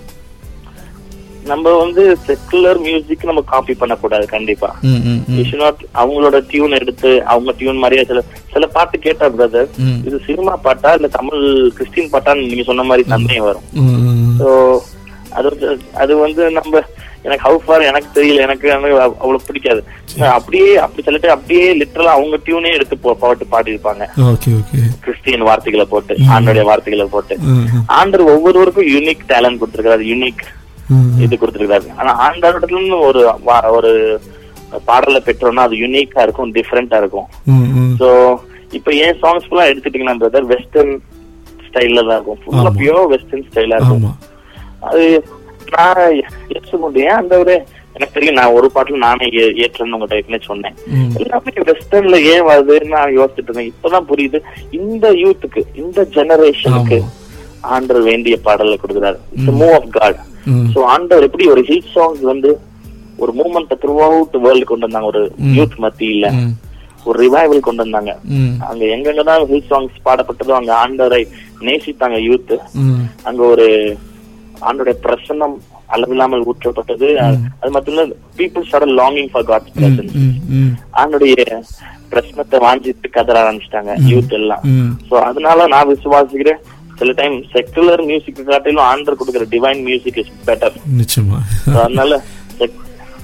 நம்ம வந்து செக்குலர் மியூசிக் நம்ம காப்பி பண்ணக்கூடாது கண்டிப்பா ம் ம் ம் You should not அவங்களோட டியூன் எடுத்து அவங்க டியூன் மாதிரியே சில சில பாட்டு கேட்டா பிரதர் ம். இது சினிமா பாட்டா இல்ல தமிழ் கிறிஸ்டின் பாட்டான்னு நீங்க சொன்ன மாதிரி சந்தேகம் வரும் ம், ம், ஸோ அது வந்து- அது வந்து நம்ம எனக்கு ஹவு ஃபார் எனக்கு தெரியல எனக்கு எனக்கு அவ்- அவ்வளவு பிடிக்காது நான் அப்படியே அப்படி சொல்லிட்டு அப்படியே லிட்டரலா அவங்க டியூனே எடுத்து போ- பாட்டு பாடியிருப்பாங்க ஓகே ஓகே கிறிஸ்டியன் வார்த்தைகளை போட்டு ஆண்டோடைய வார்த்தைகளை போட்டு ம், ம், ஆண்டர் ஒவ்வொருவருக்கும் யூனிக் டேலண்ட் கொடுத்திருக்காரு யூனிக் ம், இது கொடுத்திருக்காரு ஆனா ஆண்டவரிடத்துல இருந்து ஒரு வா- ஒரு பாடலை பெற்றோம்னா அது யூனிக்கா இருக்கும் டிஃப்ரெண்டா இருக்கும் ம், ம். சோ இப்ப ஏன் சாங்ஸ் எல்லாம் எடுத்துட்டீங்கன்னா பிரதர் வெஸ்டர்ன் ஸ்டைல்ல தான் இருக்கும் ஃபுல்லா ஆமா. பியூர் வெஸ்டர்ன் ஸ்டைலா இருக்கும் ஆமா அது நான் ஏற்றுக்கொண்டு ஏன் அந்த ஒரு எனக்கு தெரியும் நான் ஒரு பாட்டுல நானே ஏ- ஏற்றேன்னு உங்கள்கிட்ட ஏற்கனவே சொன்னேன் ம். எல்லாமே வெஸ்டர்ன்ல ஏன் வருதுன்னு நான் யோசிச்சுட்டு இருந்தேன் இப்பதான் புரியுது இந்த யூத்துக்கு இந்த ஜெனரேஷனுக்கு ஆமா. ஆண்டவர் வேண்டிய பாடலை கொடுக்குறாரு move of God hmm. So ஆண்டவர் எப்படி ஒரு ஹிட் சாங்ஸ் வந்து ஒரு மூமெண்ட் த்ரூ அவுட் வேர்ல்டு கொண்டு வந்தாங்க ஒரு யூத் மத்தியில ம். ஒரு ரிவைவல் கொண்டு வந்தாங்க ம். அங்க எங்கெங்கதான் ஹிட் சாங்ஸ் பாடப்பட்டதோ அங்க ஆண்டவரை நேசித்தாங்க யூத் ம். அங்க ஒரு ஆண்டோடைய பிரசன்னம் அளவில்லாமல் ஊற்றப்பட்டது அது மட்டும் இல்ல people start longing for God's presence ம். ம். ஆண்டுடைய பிரச்சனத்தை வாஞ்சிட்டு கதற ஆரம்பிச்சிட்டாங்க யூத் எல்லாம் ம். சோ அதனால நான் விசுவாசிக்கிறேன் சில டைம் செக்குலர் மியூசிக் காட்டிலும் ஆண்டர் கொடுக்குற டிவைன் மியூசிக் இஸ் பெட்டர் நிச்சயமா அதனால sec-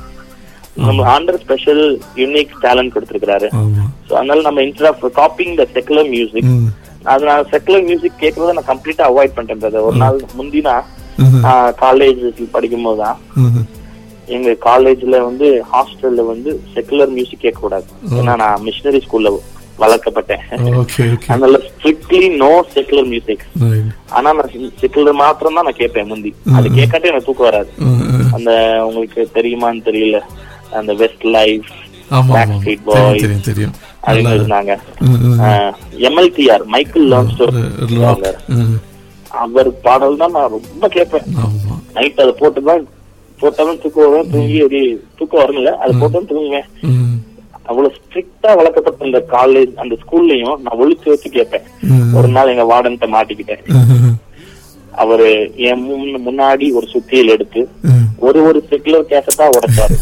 நம்ம ஆண்டர் ஸ்பெஷல் யூனிக் டேலண்ட் கொடுத்திருக்காரு ஆமா சோ அதனால நம்ம instead of copying the secular music ம். அதனால செக்குலர் மியூசிக் கேட்கறத நான் கம்ப்ளீட்டா அவாய்ட் பண்ணிட்டேன் brother. ஒரு நாள் முந்தினா ம்ஹும். காலேஜ் படிக்கும் போதுதான் ம்ஹும். எங்க காலேஜ்ல வந்து ஹாஸ்டல்ல வந்து செக்குலர் மியூசிக் கேட்க கூடாது ஏன்னா நான் மிஷினரி ஸ்கூல்ல வளர்க்கப்பட்டேன் ஓகே ஓகே அதனால strictly no secular music Right. ஆனா நான் செக்குலர் மாத்திரம் தான் நான் கேட்பேன் முந்தி அது கேட்காட்டி எனக்கு தூக்கம் வராது ம், ம். அந்த உங்களுக்கு தெரியுமான்னு தெரியல அந்த வெஸ்ட் லைஃப் ஆமா Back ஆமா Street தெரியும் Boys. தெரியும் தெரியும் அப்படின்னு நல்லா இருந்தாங்க ம், ம். MLTR Michael learns to Rock. ம். அவர் பாடல் தான் நான் ரொம்ப கேட்பேன் ஆமா நைட் அதை போட்டுதான் போட்டாலும் தூக்கம் வரும் தூங்கி அப்படியே தூக்கம் வரும்ல அதை போட்டாலும் தூங்குவேன் ம். அவ்வளவு ஸ்ட்ரிக்டா வளர்க்கப்பட்ட அந்த காலேஜ் அந்த ஸ்கூல்லயும் நான் ஒழிச்சு வச்சு கேட்பேன் ம். ஒரு நாள் எங்க வார்டன்ட்ட மாட்டிக்கிட்டேன் ம். அவரு என் முன்- முன்னாடி ஒரு சுத்தியல் எடுத்து ம். ஒரு ஒரு செக்குலர் கேசட்டா உடைச்சாரு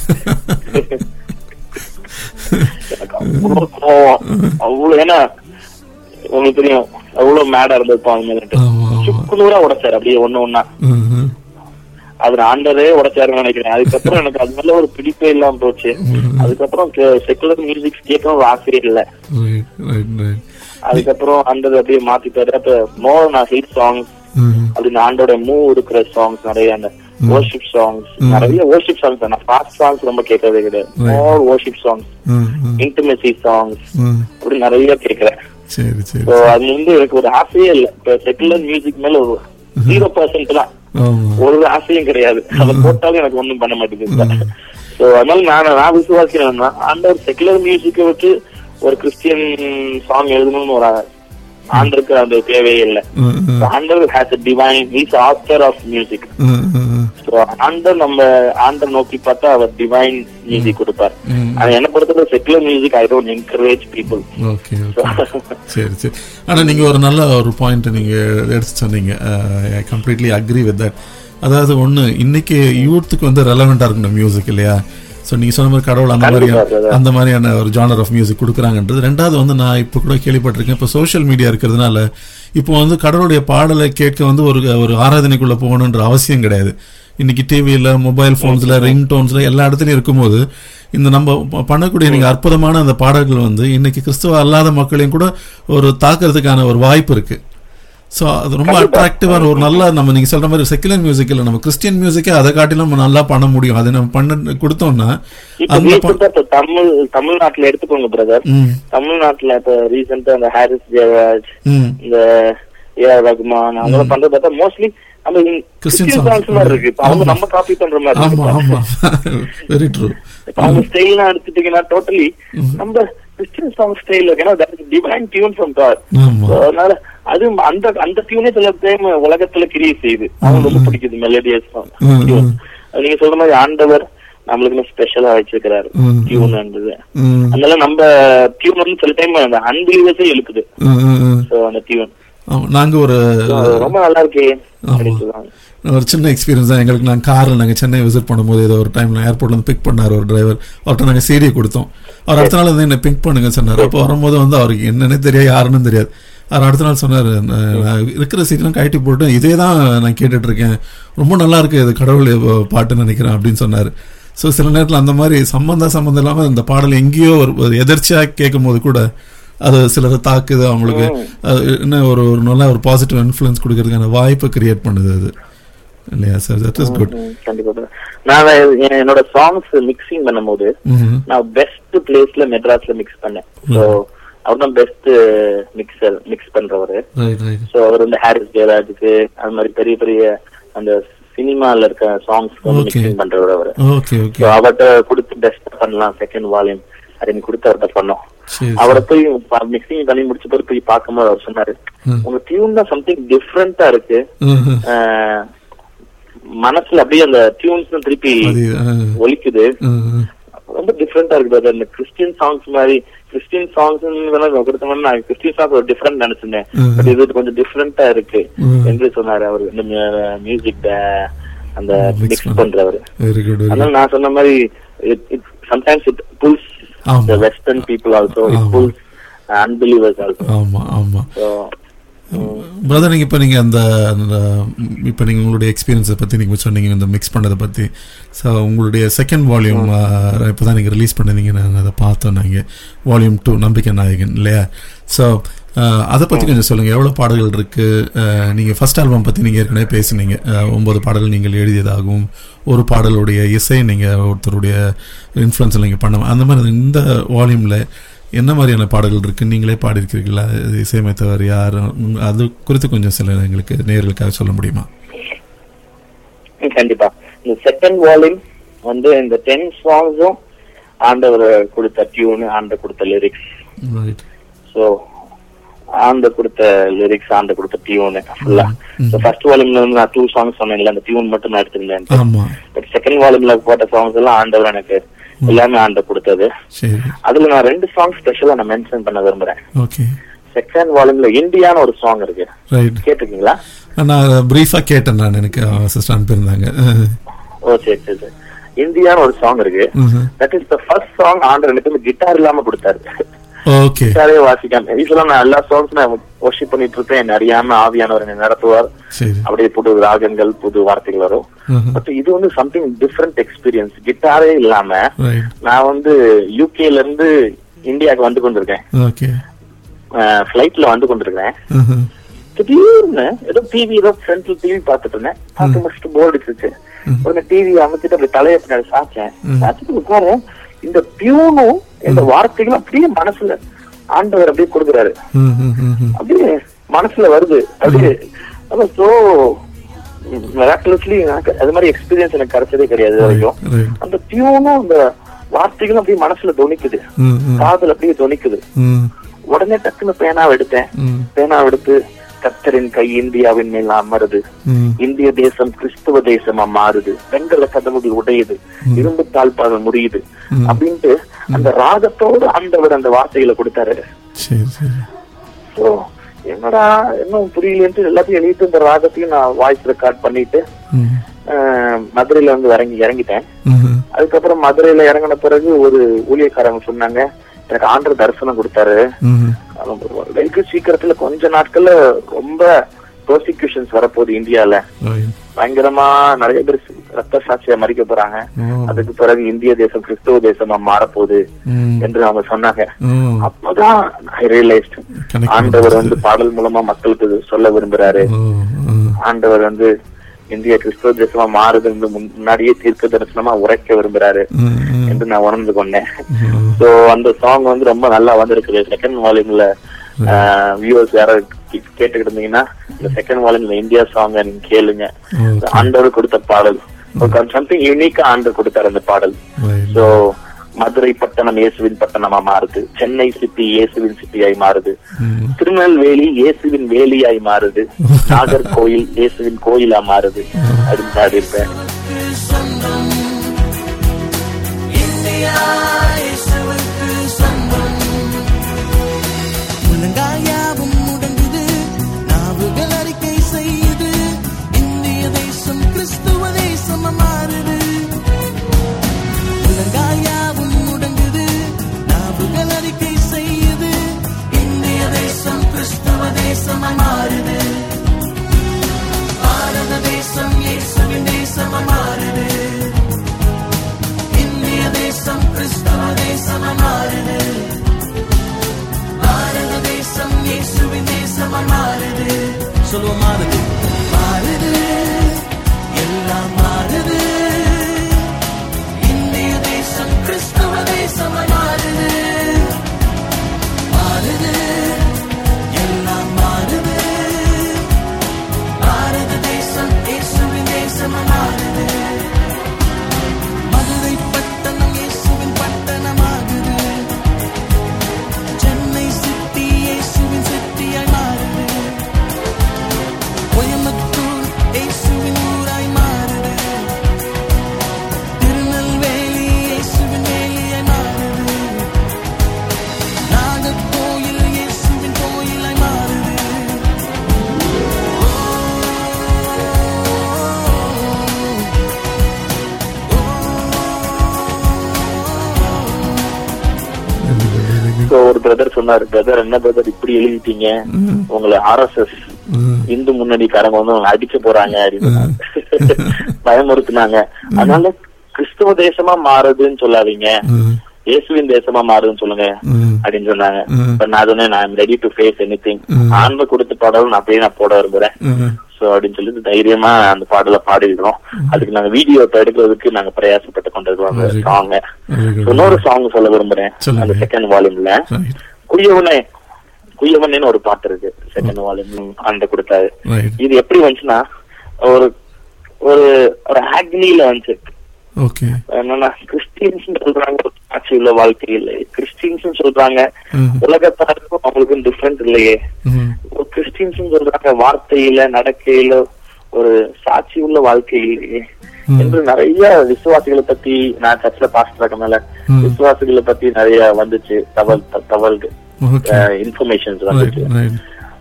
எனக்கு அவ்வளவு கோவம் அவ்வளவு ஏன்னா உங்களுக்கு தெரியும் அவ்வளவு மேடா இருந்திருப்பான் அவங்க மேலிட்டு ஆமா ஆமா சுக்குநூறா உடைச்சாரு அப்படியே ஒண்ணு ஒண்ணா ம், ம். அவர் ஆண்டரே உடைச்சாருன்னு நினைக்கிறேன் அதுக்கப்புறம் எனக்கு அது மேல ஒரு பிடிப்பே இல்லாம போச்சு அதுக்கப்புறம் செக்குலர் மியூசிக் கேட்கணும் ஒரு ஆசையே இல்ல Right, right, right. அதுக்கப்புறம் ஆண்டர் அப்படியே மாத்திட்டாரு அப்ப மோர் நான் ஹிட் சாங்ஸ் ம். அப்படின்னு ஆண்டோட மூவ் இருக்கிற சாங்ஸ் நிறைய அந்த worship சாங்ஸ் நிறைய worship சாங்ஸ் நான் ஃபாஸ்ட் சாங்ஸ் ரொம்ப கேட்கறதே கிடையாது மோர் worship சாங்ஸ் ம், ம். இன்டிமேசி சாங்ஸ் ம். அப்படி நிறைய கேட்கிறேன் சரி சரி ஸோ அது வந்து எனக்கு ஒரு ஆசையே இல்ல இப்ப செக்குலர் மியூசிக் மேல ஒரு ஜீரோ பர்சன்ட் தான் ஆமா ஒரு ஆசையும் கிடையாது அதை போட்டாலும் எனக்கு ஒண்ணும் பண்ண மாட்டேங்குது சோ அதனால நான் நான் விசுவாசிக்கிறேன் ஆண்டவர் செக்குலர் மியூசிக்கை வச்சு ஒரு கிறிஸ்டியன் சாங் எழுதணும்னு ஒரு ஆண்டருக்கு அது தேவையே இல்லை ம், ம். ஆண்டர் has a divine is author of music ம், ம், ம். ஸோ ஆண்டர் நம்ம ஆண்டர் நோக்கி பார்த்தா அவர் டிவைன் மியூசிக் கொடுப்பார் ம். ஆனா என்ன பொறுத்தவரை secular music I don't encourage people okay okay சரி சரி ஆனா நீங்க ஒரு நல்ல ஒரு பாயிண்ட் நீங்க எடுத்து சொன்னீங்க I completely agree with that அதாவது ஒண்ணு இன்னைக்கு யூத்துக்கு வந்து ரெலவெண்டா இருக்கணும் மியூசிக் இல்லையா ஸோ நீங்க சொன்ன மாதிரி கடவுள் அந்த கண்டிப்பா, மாதிரியான brother. அந்த மாதிரியான ஒரு ஜானர் ஆஃப் மியூசிக் கொடுக்குறாங்கன்றது ரெண்டாவது வந்து நான் இப்போ கூட கேள்விப்பட்டிருக்கேன் இப்போ சோஷியல் மீடியா இருக்கிறதுனால இப்போ வந்து கடவுளுடைய பாடலை கேட்க வந்து ஒரு ஒரு ஆராதனைக்குள்ள போகணுன்ற அவசியம் கிடையாது இன்னைக்கு டிவியில மொபைல் போன்ஸ்ல ரிங் டோன்ஸ்ல எல்லா இடத்துலயும் இருக்கும்போது இந்த நம்ம ப- பண்ணக்கூடிய நீங்க அற்புதமான அந்த பாடல்கள் வந்து இன்னைக்கு கிறிஸ்துவ அல்லாத மக்களையும் கூட ஒரு தாக்குறதுக்கான ஒரு வாய்ப்பு இருக்கு சோ அது ரொம்ப கண்டிப்பா. அட்ராக்டிவா ஒரு நல்ல நம்ம நீங்க சொல்ற மாதிரி செக்குலர் மியூசிக் இல்ல நம்ம கிறிஸ்டியன் மியூசிக்கே அதை காட்டிலும் நம்ம நல்லா பண்ண முடியும் அதை நம்ம பண்ண கொடுத்தோம்னா இப்ப அந்த ப- ரீசெண்டா இப்ப தமிழ் தமிழ்நாட்டுல எடுத்துக்கோங்க பிரதர் ம் தமிழ்நாட்டுல இப்ப ரீசெண்டா அந்த ஹாரிஸ் ஜெயராஜ் ம் இந்த ஏ ஆர் ரகுமான் அவங்க பண்றது பார்த்தா மோஸ்ட்லி நம்ம Christian கிறிஸ்டியன் songs. சாங்ஸ் மாதிரி இருக்கு இப்ப அவங்க ஆமா. நம்ம காப்பி பண்ற மாதிரி ஆமா இருக்கு. ஆமா வெரி ட்ரூ இப்ப அவங்க ஸ்டைல்லாம் எடுத்துட்டீங்கன்னா டோட்டலி நம்ம கிறிஸ்டியன் சாங் ஸ்டைல் ஏன்னா that is divine tune from God ஆமா அதனால அது அந்த அந்த டியூனே சில டைம் உலகத்துல கிரியேட் செய்யுது அவங்க ரொம்ப பிடிக்குது மெலடியஸ் ம், டியூன் ம். நீங்க சொல்ற மாதிரி ஆண்டவர் நம்மளுக்கு ஸ்பெஷலா வச்சிருக்கிறாரு ம், டியூன் இருந்தது ம், அதனால நம்ம டியூன் வந்து சில டைம் அந்த அன்பிலீவர்ஸே இழுக்குது ம், ம், ம். சோ அந்த டியூன் ஆமா, நாங்க ஒரு ரொம்ப நல்லா இருக்கே ஆமா. அப்படின்னு சொல்லுவாங்க ஒரு சின்ன எக்ஸ்பீரியன்ஸ் தான் எங்களுக்கு நாங்கள் காரில் நாங்கள் சென்னை விசிட் பண்ணும்போது ஏதோ ஒரு டைம்ல ஏர்போர்ட்ல இருந்து பிக் பண்ணார் ஒரு டிரைவர் அவர்கிட்ட நாங்கள் சீடியை கொடுத்தோம் அவர் அடுத்த நாள் வந்து என்ன பிக் பண்ணுங்க சொன்னார் அப்போ வரும்போது வந்து அவருக்கு என்னன்னே தெரியாது யாருன்னு தெரியாது அவர் அடுத்த நாள் சொன்னார் நான் இருக்கிற சீட்லாம் கழட்டி போட்டு இதே தான் நான் கேட்டுட்டு இருக்கேன் ரொம்ப நல்லா இருக்கு இது கடவுள் பாட்டுன்னு நினைக்கிறேன் அப்படின்னு சொன்னார் ஸோ சில நேரத்தில் அந்த மாதிரி சம்பந்தம் சம்பந்தம் இல்லாமல் இந்த பாடல் எங்கேயோ ஒரு ஒரு எதர்ச்சியாக கேட்கும் போது கூட அது சிலரை தாக்குது அவங்களுக்கு அது என்ன ஒரு ஒரு நல்ல ஒரு பாசிட்டிவ் இன்ஃப்ளூயன்ஸ் கொடுக்கறதுக்கான வாய்ப்பை கிரியேட் பண்ணுது அது இல்லையா சார் தட் இஸ் குட் ம், கண்டிப்பா நான் எ- என்னோட சாங்ஸ் மிக்சிங் பண்ணும்போது நான் பெஸ்ட் பிளேஸ்ல மெட்ராஸ்ல மிக்ஸ் பண்ணேன் சோ அவர் தான் பெஸ்ட் மிக்சர் மிக்ஸ் பண்றவரு ரைட் ரைட் சோ அவர் வந்து ஹாரிஸ் ஜெயராஜுக்கு அது மாதிரி பெரிய பெரிய அந்த சினிமால இருக்க சாங்ஸ் வந்து Okay. மிக்சிங் பண்றவர் அவரு ஓகே ஓகே சோ அவர்கிட்ட கொடுத்து பெஸ்ட் பண்ணலாம் செகண்ட் வால்யூம் அது எனக்கு கொடுத்து அவர்கிட்ட பண்ணோம் சரி அவரை போய் மிக்சிங் பண்ணி முடிச்ச பிறகு போய் பார்க்கும்போது அவர் சொன்னாரு ம். உங்க டியூன் தான் சம்திங் டிஃப்ரெண்டா இருக்கு ம், ம். ஆஹ், மனசுல அப்படியே அந்த டியூன்ஸ் திருப்பி அது ஆ, ஒலிக்குது ம், ம். ரொம்ப டிஃப்ரெண்டா இருக்கு brother. இந்த கிறிஸ்டியன் சாங்ஸ் மாதிரி கிறிஸ்டியன் சாங்ஸ் கொடுத்த மாதிரி நான் கிறிஸ்டியன் சாங்ஸ் ஒரு டிஃப்ரெண்ட் நினைச்சிருந்தேன் ம். பட் இது கொஞ்சம் டிஃப்ரெண்டா இருக்கு ம். என்று சொன்னாரு அவரு இந்த மியூசிக் அந்த Mix மிக்ஸ் பண்ண. பண்றவரு வெரி குட் வெரி அதனால நான் சொன்ன மாதிரி சம்டைம்ஸ் இட் புல்ஸ் ஆமா. The western people also it ஆமா. புல்ஸ் அன்பிலீவர்ஸ் ஆல்சோ ஆமா ஆமா ஸோ பிரதர் நீங்க இப்ப நீங்க அந்த அந்த, ம், இப்ப நீங்க உங்களுடைய எக்ஸ்பீரியன்ஸை பத்தி நீங்க சொன்னீங்க இந்த மிக்ஸ் பண்ணதை பத்தி ஸோ உங்களுடைய செகண்ட் வால்யூம் இப்பதான் நீங்க ரிலீஸ் பண்ணிருந்தீங்க நான் அதை பார்த்தோம் நாங்க வால்யூம் டூ நம்பிக்கை நாயகன் இல்லையா ஸோ அதை பத்தி கொஞ்சம் சொல்லுங்க எவ்வளவு பாடல்கள் இருக்கு அஹ், நீங்க ஃபர்ஸ்ட் ஆல்பம் பத்தி நீங்க ஏற்கனவே பேசுனீங்க அஹ், ஒன்பது பாடல்கள் நீங்கள் எழுதியதாகவும் ஒரு பாடலுடைய இசை நீங்க ஒருத்தருடைய இன்ஃப்ளூயன்ஸில் நீங்க பண்ண அந்த மாதிரி இந்த வால்யூம்ல என்ன மாதிரியான பாடல்கள் இருக்கு நீங்களே பாடியிருக்கிறீங்களா இது இசையமைத்தவர் யார் உங்க- அது குறித்து கொஞ்சம் சில எங்களுக்கு நேர்களுக்காக சொல்ல முடியுமா கண்டிப்பா இந்த செகண்ட் வால்யூம் வந்து இந்த டென் சாங்ஸும் ஆண்டவர் கொடுத்த டியூன் ஆண்டவர் கொடுத்த லிரிக்ஸ் ரைட் ஸோ ஆண்ட கொடுத்த லிரிக்ஸ் ஆண்ட கொடுத்த டியூன் ஃபுல்லா ஃபர்ஸ்ட் வால்யூம்ல வந்து நான் டூ சாங்ஸ் சொன்னேன்ல அந்த டியூன் மட்டும் நான் எடுத்திருந்தேன் ஆமா பட் செகண்ட் வால்யூம்ல போட்ட சாங்ஸ் எல்லாம் ஆண்டவர் எனக்கு எல்லாமே ஆண்ட கொடுத்தது சரி அதுல நான் ரெண்டு சாங் ஸ்பெஷலா நான் மென்ஷன் பண்ண விரும்புறேன் ஓகே செகண்ட் வால்யூம்ல இந்தியான்னு ஒரு சாங் இருக்கு ரைட் கேட்டிருக்கீங்களா நான் பிரீஃபா கேட்டேன் நான் எனக்கு சிஸ்டர் அனுப்பியிருந்தாங்க ஓ சரி சரி சரி இந்தியான்னு ஒரு சாங் இருக்கு that is the first song ஆண்டர் எனக்கு வந்து கிட்டார் இல்லாம கொடுத்தாரு ஓகே கிட்டாரே வாசிக்காம யூஸ்வலா நான் எல்லா சாங்ஸ் நான் ஒர்ஷிப் பண்ணிட்டு இருப்பேன் என்ன அறியாம ஆவியானவர் என்னை நடத்துவார் சரி அப்படியே புது ராகங்கள் புது வார்த்தைகள் வரும் பட் இது வந்து சம்திங் டிஃப்ரெண்ட் எக்ஸ்பீரியன்ஸ் கிட்டாரே இல்லாம ரைட் நான் வந்து யூகேல இருந்து இந்தியாவுக்கு வந்து கொண்டிருக்கேன் ஓகே பிளைட்ல வந்து கொண்டிருக்கேன் திடீர்னு ஏதோ டிவி ஏதோ ஃப்ரண்ட்ல டிவி பார்த்துட்டு இருந்தேன் பார்த்து முடிச்சுட்டு போர் அடிச்சிருச்சு உடனே டிவி அமைச்சிட்டு அப்படி தலையை பின்னாடி சாச்சேன் சாச்சிட்டு உட்காரு இந்த பியூனும் இந்த வார்த்தைகளும் அப்படியே மனசுல ஆண்டவர் அப்படியே கொடுக்குறாரு அப்படியே மனசுல வருது அப்படியே அதான் சோ மிராக்குலஸ்லி எனக்கு அது மாதிரி எக்ஸ்பீரியன்ஸ் எனக்கு கிடைச்சதே கிடையாது இது வரைக்கும் ரைட் அந்த டியூனும் அந்த வார்த்தைகளும் அப்படியே மனசுல துணிக்குது காதுல அப்படியே துணிக்குது உடனே டக்குன்னு பேனாவை எடுத்தேன் பேனாவை எடுத்து கத்தரின் கை இந்தியாவின் மேல் அமருது இந்திய தேசம் கிறிஸ்துவ தேசமா மாறுது வெங்கல கதவுகள் உடையுது இரும்பு தாழ்பாதம் முறியுது அப்படின்ட்டு அந்த ராகத்தோடு ஆண்டவர் அந்த வார்த்தைகளை கொடுத்தாரு சரி சரி சோ என்னடா இன்னும் புரியலன்ட்டு எல்லாத்தையும் எழுதிட்டு இந்த ராகத்தையும் நான் வாய்ஸ் ரெக்கார்ட் பண்ணிட்டு ம். அஹ், மதுரையில வந்து இறங்கி இறங்கிட்டேன் ம்ஹும். அதுக்கப்புறம் மதுரையில இறங்கின பிறகு ஒரு ஊழியக்காரங்க சொன்னாங்க எனக்கு ஆண்டு தரிசனம் கொடுத்தாரு ம்ஹும். அது வெகு சீக்கிரத்துல கொஞ்ச நாட்கள்ல ரொம்ப ப்ரோசிக்யூஷன்ஸ் வரப்போகுது இந்தியால Right. பயங்கரமா நிறைய பேர் ரத்த சாட்சியா மறிக்க போறாங்க ஓ. அதுக்கு பிறகு இந்திய தேசம் கிறிஸ்துவ தேசமா மாறப்போகுது ம். என்று அவங்க சொன்னாங்க ஓ. அப்பதான் ஐ ரியலைஸ்ட் Connect ஆண்டவர் வந்து பாடல் மூலமா மக்களுக்கு சொல்ல விரும்புறாரு ஓ. ஓ. ஆண்டவர் வந்து இந்திய கிறிஸ்துவ தேசமா மாறுதுன்னு முன்னாடியே தீர்க்க தரிசனமா உரைக்க விரும்புறாரு ம். ம். என்று நான் உணர்ந்து கொண்டேன் ஓ. சோ அந்த சாங் வந்து ரொம்ப நல்லா வந்திருக்குது செகண்ட் வால்யூம்ல வியூவர்ஸ் யாராவது கே- கேட்டுக்கிட்டு இருந்தீங்கன்னா இந்த செகண்ட் வால்யூம் இந்த இந்தியா சாங் நீங்க கேளுங்க Okay. ஆண்டவர் கொடுத்த பாடல் சம்திங் யூனிக்கா ஆண்டவர் கொடுத்தாரு அந்த பாடல் Right. சோ மதுரை பட்டணம் இயேசுவின் பட்டணமா மாறுது சென்னை சிட்டி இயேசுவின் சிட்டியாய் மாறுது ம். திருநெல்வேலி இயேசுவின் வேலியாய் மாறுது நாகர்கோயில் இயேசுவின் கோயிலா மாறுது அப்படின்னு பாடி இருப்பேன் சொந்தம் இந்தியா இயேசுவுக்கு சொந்தம் முழங்காயாவும் முடங்குது நாவுகள் அறிக்கை செய்யுது இந்திய தேசம் கிறிஸ்துவ தேசமா மாறுது முழங்காயாவும் முடங்குது நாவுகள் அறிக்கை செய்யுது இந்திய தேசம் கிறிஸ்துவ தேசமா மாறுது பாரத தேசம் இயேசுவின் தேசமா மாறுது இந்திய தேசம் கிறிஸ்தவ தேசமா மாறுது பாரத தேசம் இயேசுவின் தேசமா மாறுது சொல்லுவோம் மாறுது மாறுது எல்லாம் மாறுது இந்திய தேசம் கிறிஸ்தவ தேசமா மாறுது மாறுது எல்லாம் மாறுது பாரத தேசம் இயேசுவின் தேசமா மாறுது மதுரை பட்டணம் இயேசுவின் பட்டணமாகுது சென்னை சிட்டி இயேசுவின் சிட்டியாய் மாறுது கோயம்புத்தூர் இயேசுவின் ஊராய் மாறுது திருநெல்வேலி இயேசுவின் வேலியாய் மாறுது நாகர்கோயில் இயேசுவின் கோயிலாய் மாறுது So, ஒரு பிரதர் சொன்னாரு பிரதர் என்ன பிரதர் இப்படி எழுதிட்டீங்க உங்களை ஆர்எஸ்எஸ் ம். இந்து முன்னணிக்காரங்க வந்து உங்களை அடிக்க போறாங்க அப்படின்னு பயமுறுத்துனாங்க அதனால கிறிஸ்துவ தேசமா மாறுதுன்னு சொல்லாதீங்க ம். இயேசுவின் தேசமா மாறுதுன்னு சொல்லுங்க ம். அப்படின்னு சொன்னாங்க ம். இப்ப நான் சொன்னேன் நான் ready to face anything ம். ஆன்ம கொடுத்த பாடல் நான் அப்படியே நான் போட விரும்புறேன் ம். சோ அப்படின்னு சொல்லிட்டு தைரியமா அந்த பாடலை பாடிருக்கிறோம் அதுக்கு நாங்க வீடியோ இப்ப எடுக்கிறதுக்கு நாங்க பிரயாசப்பட்டு கொண்டிருக்கிறோம் அந்த Very good. Song Very good. இன்னொரு சாங் சொல்ல விரும்புறேன் சொல்லுங்க. அந்த செகண்ட் வால்யூம்ல Right. குயவனே குயவனேன்னு ஒரு பாட்டு இருக்கு செகண்ட் வால்யூம் அந்த கொடுத்தாரு Right. இது எப்படி வந்துச்சுன்னா ஒரு ஒரு ஒரு ஆக்னில வந்துச்சு Okay. என்னன்னா கிறிஸ்டியன்ஸ் சொல்றாங்க ஆட்சி உள்ள வாழ்க்கை இல்லை கிறிஸ்டியன்ஸ் சொல்றாங்க ம். உலகத்தாருக்கும் அவங்களுக்கும் டிஃபரெண்ட் இல்லையே ம். ஒரு கிறிஸ்டியன்ஸ் சொல்றாங்க வார்த்தையில நடக்கையில ஒரு சாட்சி உள்ள வாழ்க்கை இல்லையே ம். என்று நிறைய விசுவாசிகளை பத்தி நான் சர்ச்சில் பாஸ்டர் இருக்கனால ம். விசுவாசிகளை பத்தி நிறைய வந்துச்சு தவல் த- தவல் Okay. Informations Right. வந்துச்சு Right.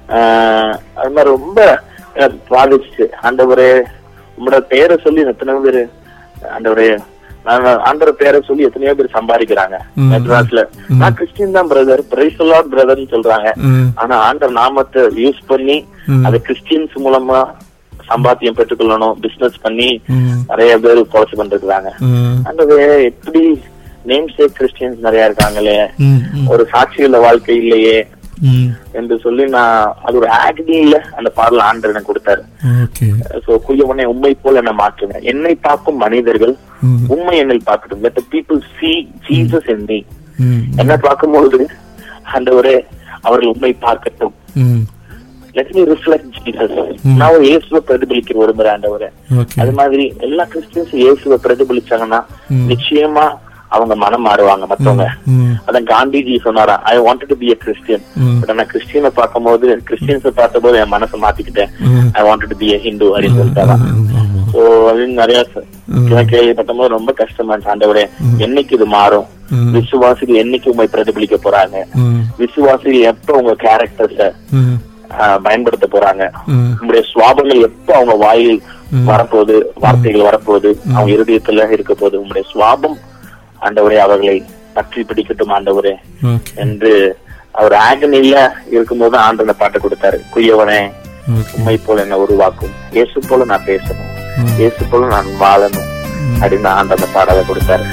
ஆஹ் அது மாதிரி ரொம்ப எனக்கு பாதிச்சுச்சு ஆண்டவரே உங்களோட பேரை சொல்லி எத்தனை பேரு ஆண்டவரே நான் ஆண்டவர் பேரை சொல்லி எத்தனையோ பேர் சம்பாதிக்கிறாங்க ம். மெட்ராஸ்ல ம். நான் கிறிஸ்டின் தான் பிரதர் பிரைஸ் பிரதர்னு சொல்றாங்க ம். ஆனா ஆண்டவர் நாமத்தை யூஸ் பண்ணி ம். அதை கிறிஸ்டியன்ஸ் மூலமா சம்பாத்தியம் பெற்றுக்கொள்ளணும் பிசினஸ் பண்ணி ம். நிறைய பேர் பொழைச்சு பண்ணிருக்காங்க ம். ஆண்டவரே எப்படி நேம் சேக் கிறிஸ்டியன்ஸ் நிறைய இருக்காங்களே ம். ம். ஒரு சாட்சியுள்ள வாழ்க்கை இல்லையே ம். என்று சொல்லி நான் அது ஒரு ஆக்னியில அந்த பாடல் ஆண்டர் எனக்கு கொடுத்தாரு Okay. சோ குயவனை உண்மை போல என்ன மாற்றுங்க என்னை பார்க்கும் மனிதர்கள் ம். உண்மை என்னை பார்க்கட்டும் let the people see jesus in me ம். என்ன பார்க்கும்பொழுது ஆண்டவரே அவர்கள் உண்மை பார்க்கட்டும் ம். let me reflect jesus ம். நான் இயேசுவை பிரதிபலிக்க விரும்புறேன் ஆண்டவரே Okay. அது மாதிரி எல்லா கிறிஸ்டியன்ஸ் இயேசுவை பிரதிபலிச்சாங்கன்னா ம். நிச்சயமா அவங்க மனம் மாறுவாங்க மத்தவங்க ம். அதான் காந்திஜி சொன்னாரா I wanted to be a Christian ம். பட் நான் கிறிஸ்டியனை பார்க்கும்போது கிறிஸ்டியன்ஸை பார்த்தபோது என் மனசை மாத்திக்கிட்டேன் ம். I wanted to be a Hindu அப்படின்னு சொல்லிட்டாரா ஆமா. சோ அப்படின்னு நிறைய ச- ம். கேள்விப்பட்டபோது ரொம்ப கஷ்டமா இருந்துச்சு ஆண்டவரே ம். என்னைக்கு இது மாறும் ம். விசுவாசிகள் என்னைக்கு உண்மை பிரதிபலிக்க போறாங்க ம். விசுவாசிகள் எப்ப உங்க கேரக்டர்ஸ ம். பயன்படுத்த போறாங்க ம். உங்களுடைய சுவாபங்கள் எப்ப அவங்க வாயில் ம். வரப்போகுது வார்த்தைகள் வரப்போகுது அவங்க இருதயத்துல இருக்க போகுது உங்களுடைய சுவாபம் ஆண்டவரே அவர்களை பற்றி பிடிக்கட்டும் ஆண்டவரே Okay. என்று அவர் ஆகனில இருக்கும்போது ஆண்டவனை பாட்டு கொடுத்தாரு குயவனே Okay. உண்மை போல என்ன உருவாக்கும் இயேசு போல நான் பேசணும் ம். இயேசு போல நான் வாழணும் அப்படின்னு ஆண்டவன் பாடலை கொடுத்தாரு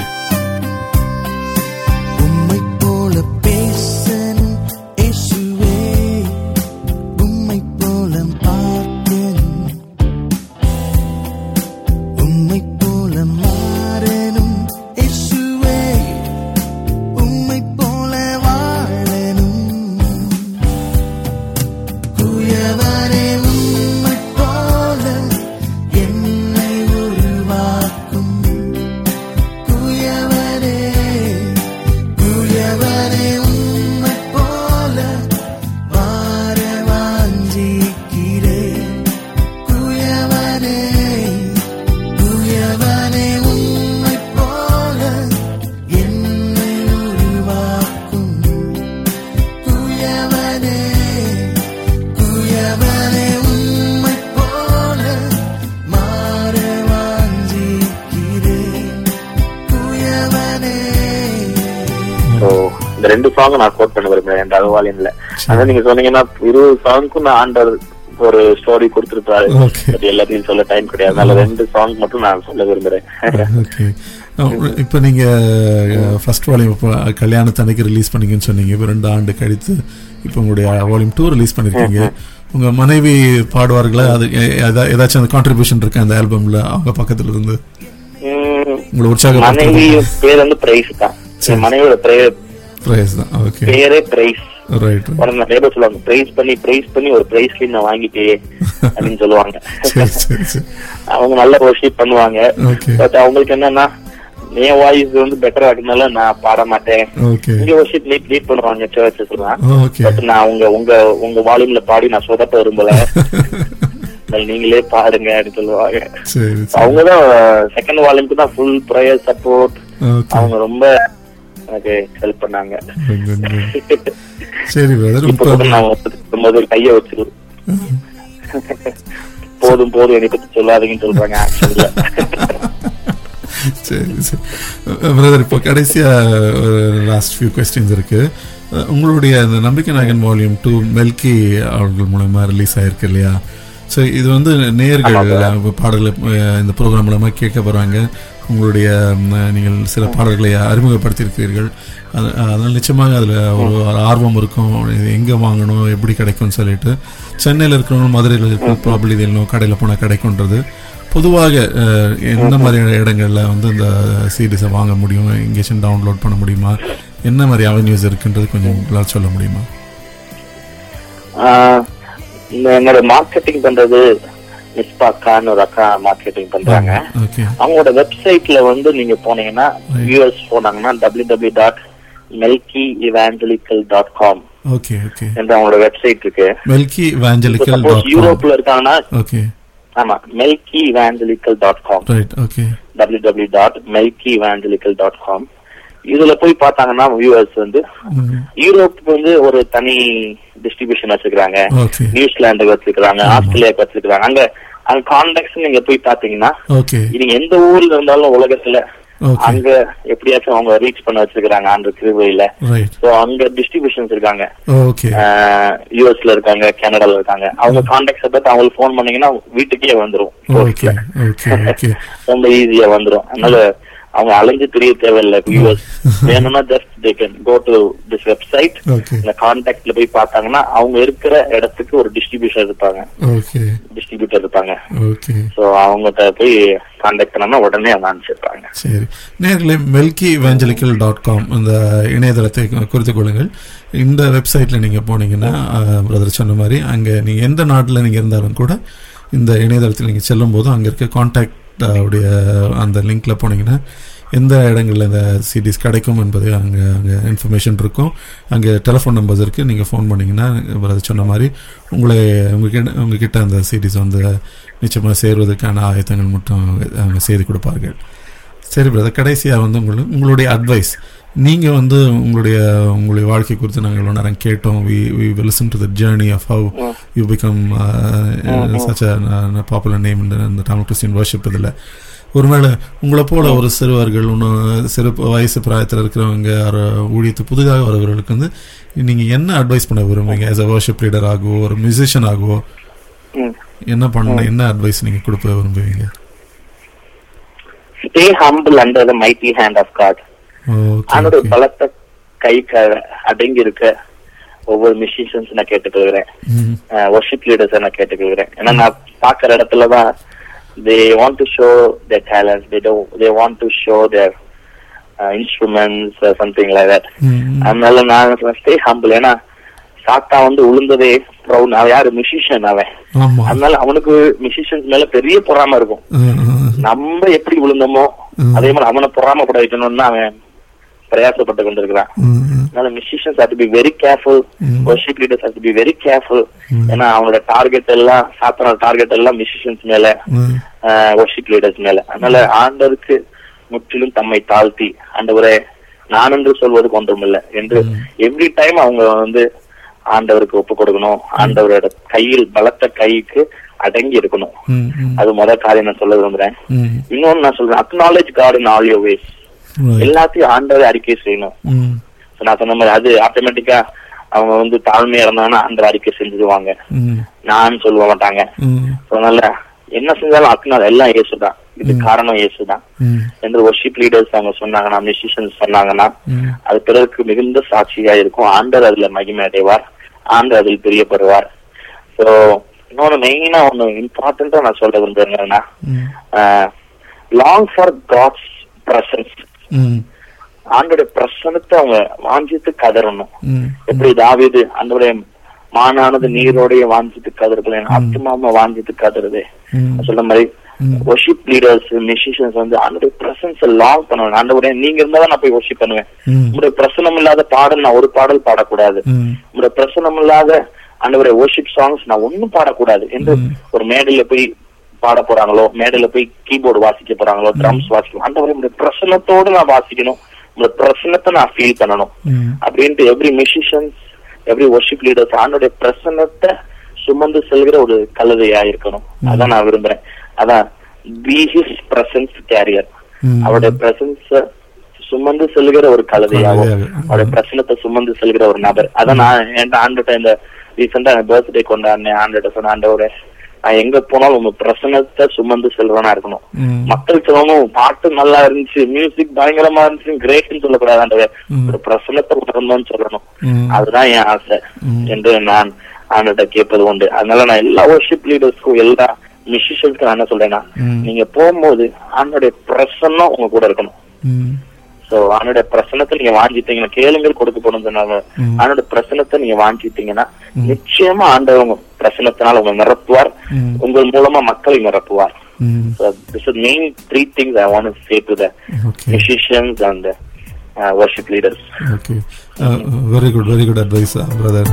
உம்மை போல பேசணும் இயேசுவே உம்மை போல பார்க்கணும் உம்மை போல மாறணும் இயேசுவே உம்மை போல வாழணும் ஸோ இந்த ரெண்டு சாங் நான் கோட் பண்ண விரும்புறேன் என் அகவாலியன்ல அதான் நீங்க சொன்னீங்கன்னா இருபது சாங்க்கும் நான் ஆண்டர் ஒரு ஸ்டோரி கொடுத்துருப்பாரு Okay. பட் எல்லாத்தையும் சொல்ல டைம் கிடையாது அதனால ரெண்டு சாங் மட்டும் நான் சொல்ல விரும்புறேன் ஓகே இப்போ நீங்க ஃபர்ஸ்ட் வால்யூம் இப்போ கல்யாணத்தன்னைக்கு ரிலீஸ் பண்ணீங்கன்னு சொன்னீங்க இப்போ ரெண்டு ஆண்டு கழித்து இப்போ உங்களுடைய வால்யூம் டூ ரிலீஸ் பண்ணிருக்கீங்க உங்க மனைவி பாடுவார்களா அது எ- எதா- ஏதாச்சும் அந்த கான்ட்ரிபியூஷன் இருக்கு அந்த ஆல்பம்ல அவங்க பக்கத்துல இருந்து உம், உங்களை உற்சாகம் மனைவி பேர் வந்து பிரைஸ் தான் என் மனைவியோட பேர் பிரைஸ் தான் ஓகே பேரே பிரைஸ் ரைட் உடனே நிறைய பேர் சொல்லுவாங்க பிரைஸ் பண்ணி பிரைஸ் பண்ணி ஒரு பிரைஸ் நான் வாங்கிட்டே அப்படின்னு சொல்லுவாங்க சரி சரி சரி அவங்க நல்ல ஒர்ஷிப் பண்ணுவாங்க ஓகே பட் அவங்களுக்கு என்னன்னா என் வாய்ஸ் வந்து பெட்டரா இருக்கனால நான் பாட மாட்டேன் ஓகே இங்க ஒர்ஷிப் நீட் லீட் பண்ணுவாங்க சர்ச்சஸ் எல்லாம் ஓகே பட் நான் உங்க உங்க உங்க வால்யூம்ல பாடி நான் சொதப்ப விரும்பல அதனால நீங்களே பாடுங்க அப்படின்னு சொல்லுவாங்க சரி அவங்கதான் செகண்ட் வால்யூம்க்கு தான் ஃபுல் ப்ரேயர் சப்போர்ட் ஓகே அவங்க ரொம்ப எனக்கு ஹெல்ப் பண்ணாங்க சரி பிரதர் இப்ப இப்போ கூட நான் வரும்போது கைய வச்சிரு போதும் போதும் என்னை பத்தி சொல்லாதீங்கன்னு சொல்றாங்க ஆக்சுவலியா சரி சரி பிரதர் இப்போ கடைசியா ஒரு லாஸ்ட் ஃபியூ கொஸ்டின்ஸ் இருக்கு அஹ், உங்களுடைய அந்த நம்பிக்கை நாயகன் வால்யூம் டூ மெல்கி அவர்கள் மூலமா ரிலீஸ் ஆயிருக்கு இல்லையா ஸோ இது வந்து நேர்கள் ஆமா, பாடல்களை அஹ், இந்த ப்ரோக்ராம் மூலமா கேட்க போறாங்க உங்களுடைய ம், நீங்கள் சில பாடல்களை அறிமுகப்படுத்தியிருக்கிறீர்கள் அது- அதனால நிச்சயமாக அதில் ஒரு ஒரு ஆர்வம் இருக்கும் இது எங்கே வாங்கணும் எப்படி கிடைக்கும்னு சொல்லிட்டு சென்னையில் இருக்கிறவங்க மதுரையில் இருக்கிற ப்ராப்ளி இதெல்லாம் கடையில் போனால் கிடைக்குன்றது பொதுவாக அஹ், எந்த மாதிரி இடங்கள்ல வந்து இந்த சீரீஸை வாங்க முடியும் எங்கேயாச்சும் டவுன்லோட் பண்ண முடியுமா என்ன மாதிரி அவென்யூஸ் இருக்குன்றது கொஞ்சம் உங்களால் சொல்ல முடியுமா ஆஹ் இந்த என்னோட மார்க்கெட்டிங் பண்றது மிஸ்பா கான்னு ஒரு அக்கா மார்க்கெட்டிங் பண்றாங்க ஓகே அவங்களோட வெப்சைட்ல வந்து நீங்க போனீங்கன்னா வியூஎஸ் போனாங்கன்னா டபிள்யூ டபிள்யூ டாட் மெல்கி evangelical dot com okay okay என்ற அவங்களோட வெப்சைட் இருக்கு மெல்கி வேஞ்சலிக்கல் சப்போஸ் டாட் காம் யூரோப்ல இருக்காங்கன்னா ஓகே ஆமா மெல்கி evangelical dot com right okay W W dot மெல்கி இவாஞ்சலிக்கல் டாட் காம் இதுல போய் பார்த்தாங்கன்னா வியூவர்ஸ் வந்து யூரோப் வந்து ஒரு தனி டிஸ்ட்ரிபியூஷன் வச்சிருக்காங்க ஓகே நியூசிலாந்துக்கு வச்சிருக்காங்க ஆஸ்திரேலியாவுக்கு வச்சிருக்காங்க அங்க அங்க கான்டாக்ட்ஸ் நீங்க போய் பாத்தீங்கன்னா ஓகே நீங்க எந்த ஊர்ல இருந்தாலும் உலகத்துல ஓகே அங்க எப்படியாச்சும் அவங்க ரீச் பண்ண வச்சிருக்காங்க ஆண்டு கிருவையில ரைட் சோ அங்க டிஸ்ட்ரிபியூஷன்ஸ் இருக்காங்க ஓகே யூஎஸ்ல இருக்காங்க கனடால இருக்காங்க அவங்க கான்டாக்ட்ஸ் பார்த்து அவங்களுக்கு ஃபோன் பண்ணீங்கன்னா வீட்டுக்கே வந்துரும் ஓகே ஓகே ஓகே ரொம்ப ஈஸியா வந்துரும் அதனால அவங்க அலைஞ்சு தெரிய தேவையில்லை வியூவர்ஸ் வேணும்னா just they can go to this website okay இந்த கான்டாக்ட்ல போய் பார்த்தாங்கன்னா அவங்க இருக்கிற இடத்துக்கு ஒரு டிஸ்ட்ரிபியூஷன் இருப்பாங்க ஓகே டிஸ்ட்ரிபியூட்டர் இருப்பாங்க ஓகே சோ அவங்ககிட்ட போய் கான்டாக்ட் பண்ணோம்னா உடனே அவங்க அனுப்பிச்சிருப்பாங்க சரி நேர்களே மெல்கி வேஞ்சலிக்கல் டாட் காம் இந்த இணையதளத்தை குறித்து கொள்ளுங்கள் இந்த வெப்சைட்ல நீங்க போனீங்கன்னா பிரதர் சொன்ன மாதிரி அங்க நீங்க எந்த நாட்டில் நீங்க இருந்தாலும் கூட இந்த இணையதளத்தில் நீங்க செல்லும் போது அங்க இருக்க கான்டாக்ட் உடைய அந்த லிங்க்ல போனீங்கன்னா எந்த இடங்கள்ல இந்த சிடிஸ் கிடைக்கும் என்பது அங்கே அங்கே இன்ஃபர்மேஷன் இருக்கும் அங்கே டெலிஃபோன் நம்பர்ஸ் இருக்குது நீங்கள் ஃபோன் பண்ணிங்கன்னா பிரதர் சொன்ன மாதிரி உங்களை உங்ககிட்ட உங்ககிட்ட அந்த சிடிஸ் வந்து நிச்சயமாக சேர்வதற்கான ஆயத்தங்கள் மட்டும் அவங்க செய்து கொடுப்பார்கள் சரி பிரதர் கடைசியாக வந்து உங்களுக்கு உங்களுடைய அட்வைஸ் நீங்கள் வந்து உங்களுடைய உங்களுடைய வாழ்க்கை குறித்து நாங்கள் இவ்வளோ நேரம் கேட்டோம் we we listen to the journey of how you become such a popular name இந்த தமிழ் கிறிஸ்டின் வர்ஷிப் இதில் ஒருவேளை உங்களை போல ஒரு சிறுவர்கள் இன்னும் சிறு வயசு பிராயத்தில் இருக்கிறவங்க ஒரு ஊழியத்து புதிதாக வரவர்களுக்கு வந்து நீங்கள் என்ன அட்வைஸ் பண்ண விரும்புவீங்க ஆஸ் அ வர்ஷிப் லீடர் ஆகவோ ஒரு மியூசிஷியன் ஆகவோ என்ன பண்ண என்ன அட்வைஸ் நீங்கள் கொடுக்க விரும்புவீங்க stay humble under the mighty hand of God அவனோட பலத்த கை அடங்கி இருக்க ஒவ்வொரு மியூசிஷியன்ஸ் நான் கேட்டுக்கிறேன் ஒர்ஷிப் லீடர்ஸ் நான் கேட்டுக்கிறேன் ஏன்னா நான் பாக்குற இடத்துலதான் they want to show their talents they don't they want to show their uh, instruments or something like that அதனால நான் ஸ்டே ஹம்பிள் ஏன்னா சாத்தா வந்து உளுந்ததே ப்ரௌன் அவன் யாரு மியூசிஷியன் அவன் அதனால அவனுக்கு மியூசிஷியன்ஸ் மேல பெரிய பொறாம இருக்கும் நம்ம எப்படி விழுந்தோமோ அதே மாதிரி அவனை பொறாமப்பட வைக்கணும்னு அவன் பிரயாசப்பட்டு கொண்டிருக்கிறான் அதனால musicians had to be very careful worship leaders had to be very careful ஏன்னா அவனோட டார்கெட் எல்லாம் சாத்தனோட டார்கெட் எல்லாம் மியூசிஷியன்ஸ் மேல வர்ஷிப் லீடர்ஸ் மேல அதனால ஆண்டருக்கு முற்றிலும் தம்மை தாழ்த்தி ஆண்டவரே நான் என்று சொல்வதுக்கு ஒன்றுமில்லை என்று எவ்ரி டைம் அவங்க வந்து ஆண்டவருக்கு ஒப்பு கொடுக்கணும் ஆண்டவரோட கையில் பலத்த கைக்கு அடங்கி இருக்கணும் அது முதல் காரியம் நான் சொல்ல விரும்புறேன் இன்னொன்னு நான் சொல்றேன் acknowledge God in all your ways எல்லாத்தையும் ஆண்டவரை அறிக்கை செய்யணும் So, நான் சொன்ன மாதிரி அது ஆட்டோமேட்டிக்கா அவங்க வந்து தாழ்மையா இருந்தாங்கன்னா அந்த அறிக்கை செஞ்சுடுவாங்க ம் நான் சொல்ல மாட்டாங்க ம் So, அதனால என்ன செஞ்சாலும் ஆக்குனால எல்லாம் இயேசுதான் இது காரணம் இயேசுதான் ம் எந்த ஒர்ஷிப் லீடர்ஸ் அவங்க சொன்னாங்கன்னா மியூசிஷியன்ஸ் சொன்னாங்கன்னா ம் அது பிறருக்கு மிகுந்த சாட்சியா இருக்கும் ஆண்டர் அதுல மகிமை அடைவார் ஆண்டர் அதில் பிரியப்படுவார் சோ இன்னொன்னு மெயினா ஒண்ணு இம்பார்ட்டண்டா நான் சொல்ல விரும்புறேன் என்னன்னா ம் லாங் ஃபார் காட்ஸ் பிரசன்ஸ் ம் ஆண்டோடைய பிரசனத்தை அவங்க வாஞ்சித்து கதறணும் ம் எப்படி தாவீது ஆண்டோடைய மானானது நீரோடைய வாஞ்சித்து கதறுதல் என் ஆத்மாவை வாஞ்சித்து கதறுது ம் சொல்ற மாதிரி ம். ஒர்ஷிப் லீடர்ஸ் மியூசிஷியன்ஸ் வந்து ஆண்டோடைய பிரசன்ஸ் லாங் பண்ணணும் ஆண்டோடைய நீங்க இருந்தா தான் நான் போய் ஒர்ஷிப் பண்ணுவேன் ம் உங்களுடைய பிரசனம் இல்லாத பாடல் நான் ஒரு பாடல் பாடக்கூடாது ம் உங்களுடைய பிரசனம் இல்லாத ஆண்டவருடைய worship சாங்ஸ் நான் ஒண்ணும் பாடக்கூடாது என்று ஒரு மேடையில போய் பாட போறாங்களோ மேடையில போய் கீபோர்டு வாசிக்க போறாங்களோ ட்ரம்ஸ் வாசிக்கணும் ஆண்டவரே உங்களுடைய பிரசனத்தோட நான் வாசிக்கணும் உங்களுடைய பிரசனத்தை நான் ஃபீல் பண்ணணும் ம் அப்படின்ட்டு every musicians every worship leaders ஆண்டோடைய பிரசன்னத்தை சுமந்து செல்கிற ஒரு கழுதையா இருக்கணும் அதான் நான் விரும்புறேன் அதான் பி ஹிஸ் பிரசன்ஸ் கேரியர் ம். அவருடைய பிரசன்ஸ் சுமந்து செல்கிற ஒரு கழுதையாவும் கழுதையாக. அவருடைய பிரச்சனத்தை சுமந்து செல்கிற ஒரு நபர் அதான் நான் என்கிட்ட ஆண்டுட்ட இந்த ரீசெண்டா பர்த்டே கொண்டாடினேன் ஆண்டுட்ட சொன்ன ஆண்டவரே நான் எங்க போனாலும் உங்க பிரசனத்தை சுமந்து செல்வனா இருக்கணும் ம். மக்கள் சொல்லணும் பாட்டு நல்லா இருந்துச்சு மியூசிக் பயங்கரமா இருந்துச்சு கிரேட்னு சொல்லக்கூடாது ஆண்டவரே ம். ஒரு பிரசனத்தை உணர்ந்தோம்னு சொல்லணும் ம். அதுதான் என் ஆசை ம். என்று நான் ஆண்டுகிட்ட கேட்பது உண்டு அதனால நான் எல்லா ஒர்ஷிப் லீடர்ஸ்க்கும் எல்லா மியூசிஷியன்ஸ்க்கும் நான் என்ன சொல்றேன்னா ம். நீங்க போகும்போது ஆண்டோடைய பிரசன்னம் உங்க கூட இருக்கணும் ம் சோ அவனுடைய பிரசனத்தை நீங்க வாங்கிட்டீங்கன்னா கேளுங்கள் கொடுக்கப்படும் சொன்னாங்க ம். அவனுடைய பிரசனத்தை நீங்க வாங்கிட்டீங்கன்னா நிச்சயமா ஆண்டவர் உங்க பிரசனத்தினால உங்களை நிரப்புவார் ம். உங்கள் மூலமா மக்களை நிரப்புவார் ம் So this is main three things I want to say to the okay musicians and the uh, worship leaders. Okay very good very good advice brother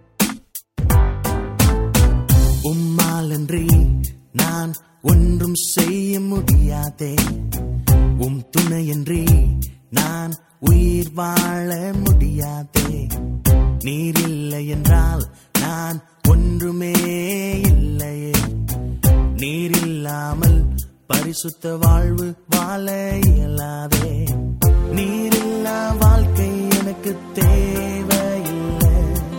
உம்மாலன்றி நான் ஒன்றும் செய்ய முடியாதே உம் துணையின்றி நான் உயிர் வாழ முடியாதே நீர் இல்லை என்றால் நான் ஒன்றுமே இல்லையே நீர் இல்லாமல் பரிசுத்த வாழ்வு வாழ இயலாதே நீரில்லா வாழ்க்கை எனக்கு தேவையில்லை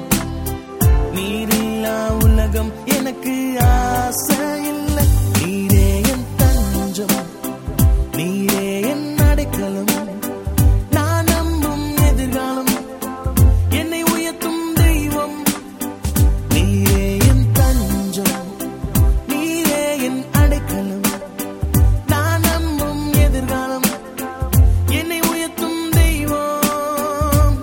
நீரில்லா உலகம் எனக்கு ஆசை இல்லை நீரே என் தஞ்சம் நீரே என் அடைக்கலம் நான் நம்பும் எதிர்காலம் என்னை உயர்த்தும் தெய்வம் நீரே என் தஞ்சம் நீரே என் அடைக்கலம் நான் நம்பும் எதிர்காலம் என்னை உயர்த்தும் தெய்வம்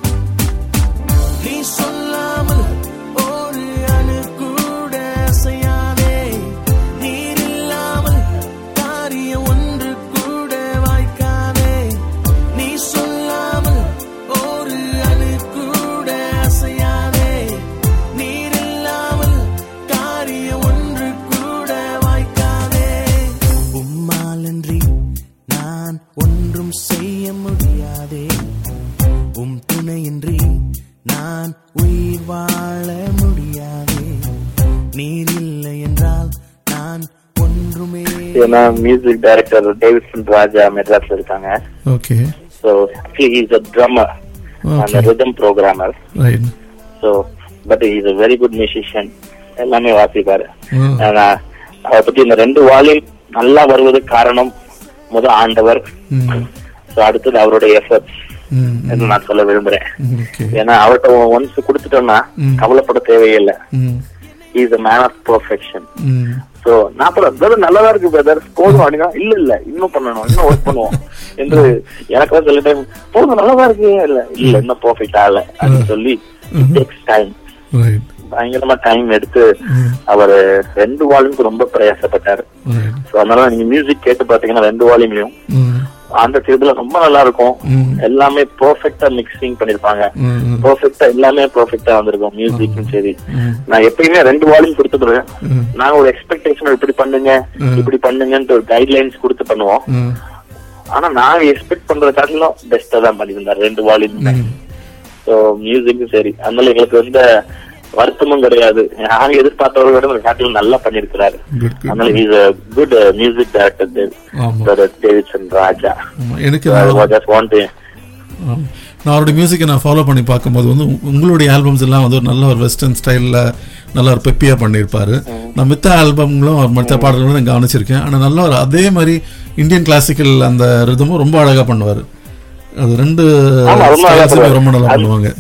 நீ சொல்லாமல் ஒரு அணு கூட அசையாதே நீர் இல்லாமல் காரியம் ஒன்று கூட வாய்க்காதே நீ சொல்லாமல் ஒரு அணு கூட அசையாதே நீர் இல்லாமல் காரியம் ஒன்று கூட வாய்க்காதே உம்மாலன்றி நான் ஒன்றும் செய்ய முடியாதே உம் துணையின்றி நான் உயிர் வாழ முடியாதே நீர் இல்லை என்றால் நான் ஒன்றுமே ஏன்னா மியூசிக் டைரக்டர் டேவிட்சன் ராஜா மெட்ராஸ்ல இருக்காங்க okay so actually is a drummer அந்த okay rhythm programmer right so but is a very good musician எல்லாமே வாசிப்பாரு ம். ஆனா, அவரை பத்தி இந்த ரெண்டு வால்யூம் நல்லா வருவதற்கு காரணம் முத ஆண்டவர் ம் ஸோ அடுத்தது அவருடைய எஃபர்ட்ஸ் ம் என்று நான் சொல்ல விரும்புறேன் ஓகே ஏன்னா அவர்கிட்ட ஒன்ஸ் கொடுத்துட்டோம்னா ம். கவலைப்பட தேவையில்லை ம் is a man of perfection ம் சோ நான் பல பிரதர் நல்லதா இருக்கு பிரதர் போதும் அப்படின்னா இல்ல இல்ல இன்னும் பண்ணணும் இன்னும் ஒர்க் பண்ணுவோம் என்று எனக்கு சில டைம் போதும் நல்லதா இருக்கு இல்ல இல்ல இன்னும் பெர்ஃபெக்ட் ஆகல அப்படின்னு சொல்லி டேக்ஸ் டைம் ரைட் பயங்கரமா டைம் எடுத்து ம் அவர் ரெண்டு வால்யூம்க்கு ரொம்ப பிரயாசப்பட்டாரு ரைட் சோ அதனால நீங்க மியூசிக் கேட்டு பாத்தீங்கன்னா ரெண்டு வால்யூம்லயும் ம் அந்த இதுல ரொம்ப நல்லா இருக்கும் ம் எல்லாமே பெர்ஃபெக்ட்டா மிக்சிங் பண்ணிருப்பாங்க ம் ம் பெர்ஃபெக்ட்டா எல்லாமே பெர்ஃபெக்ட்டா வந்திருக்கும் மியூசிக்கும் சரி ம் நான் எப்பயுமே ரெண்டு வால்யூம் கொடுத்துடுவேன் ம் நாங்க ஒரு எக்ஸ்பெக்டேஷன் இப்படி பண்ணுங்க ம். இப்படி பண்ணுங்கன்ட்டு ஒரு கைட்லைன்ஸ் கொடுத்து பண்ணுவோம் ம் ஆனா நான் எக்ஸ்பெக்ட் பண்றத காட்டிலும் பெஸ்டா தான் பண்ணியிருந்தாரு ரெண்டு வால்யூம் ம் ஸோ மியூசிக்கும் சரி அதனால எங்களுக்கு எந்த வருத்தமும் கிடையாது நாங்க எதிர்பார்த்தவரை விட ஒரு காட்டிலும் நல்லா பண்ணிருக்கிறாரு குட் குட் அதனால is a good music director ஆமா டேவிட்சன் ராஜா ஆமா எனக்கு So, I நான் was just want to ஆம். நான் அவருடைய மியூசிக்கை நான் ஃபாலோ பண்ணி பார்க்கும்போது வந்து உ- உங்களுடைய ஆல்பம்ஸ் எல்லாம் வந்து ஒரு நல்ல ஒரு வெஸ்டர்ன் ஸ்டைலில் நல்ல ஒரு பெப்பியா பண்ணியிருப்பாரு நான் மித்த ஆல்பம்களும் அவர் மற்ற பாடல்களும் நான் கவனிச்சிருக்கேன் ஆனால் நல்ல ஒரு அதே மாதிரி இந்தியன் கிளாசிக்கல் அந்த ரிதமும் ரொம்ப அழகா பண்ணுவார் அது ரெண்டு ஆமா, ரொம்ப அழகா styles உமே ரொம்ப நல்லா அது- பண்ணுவாங்க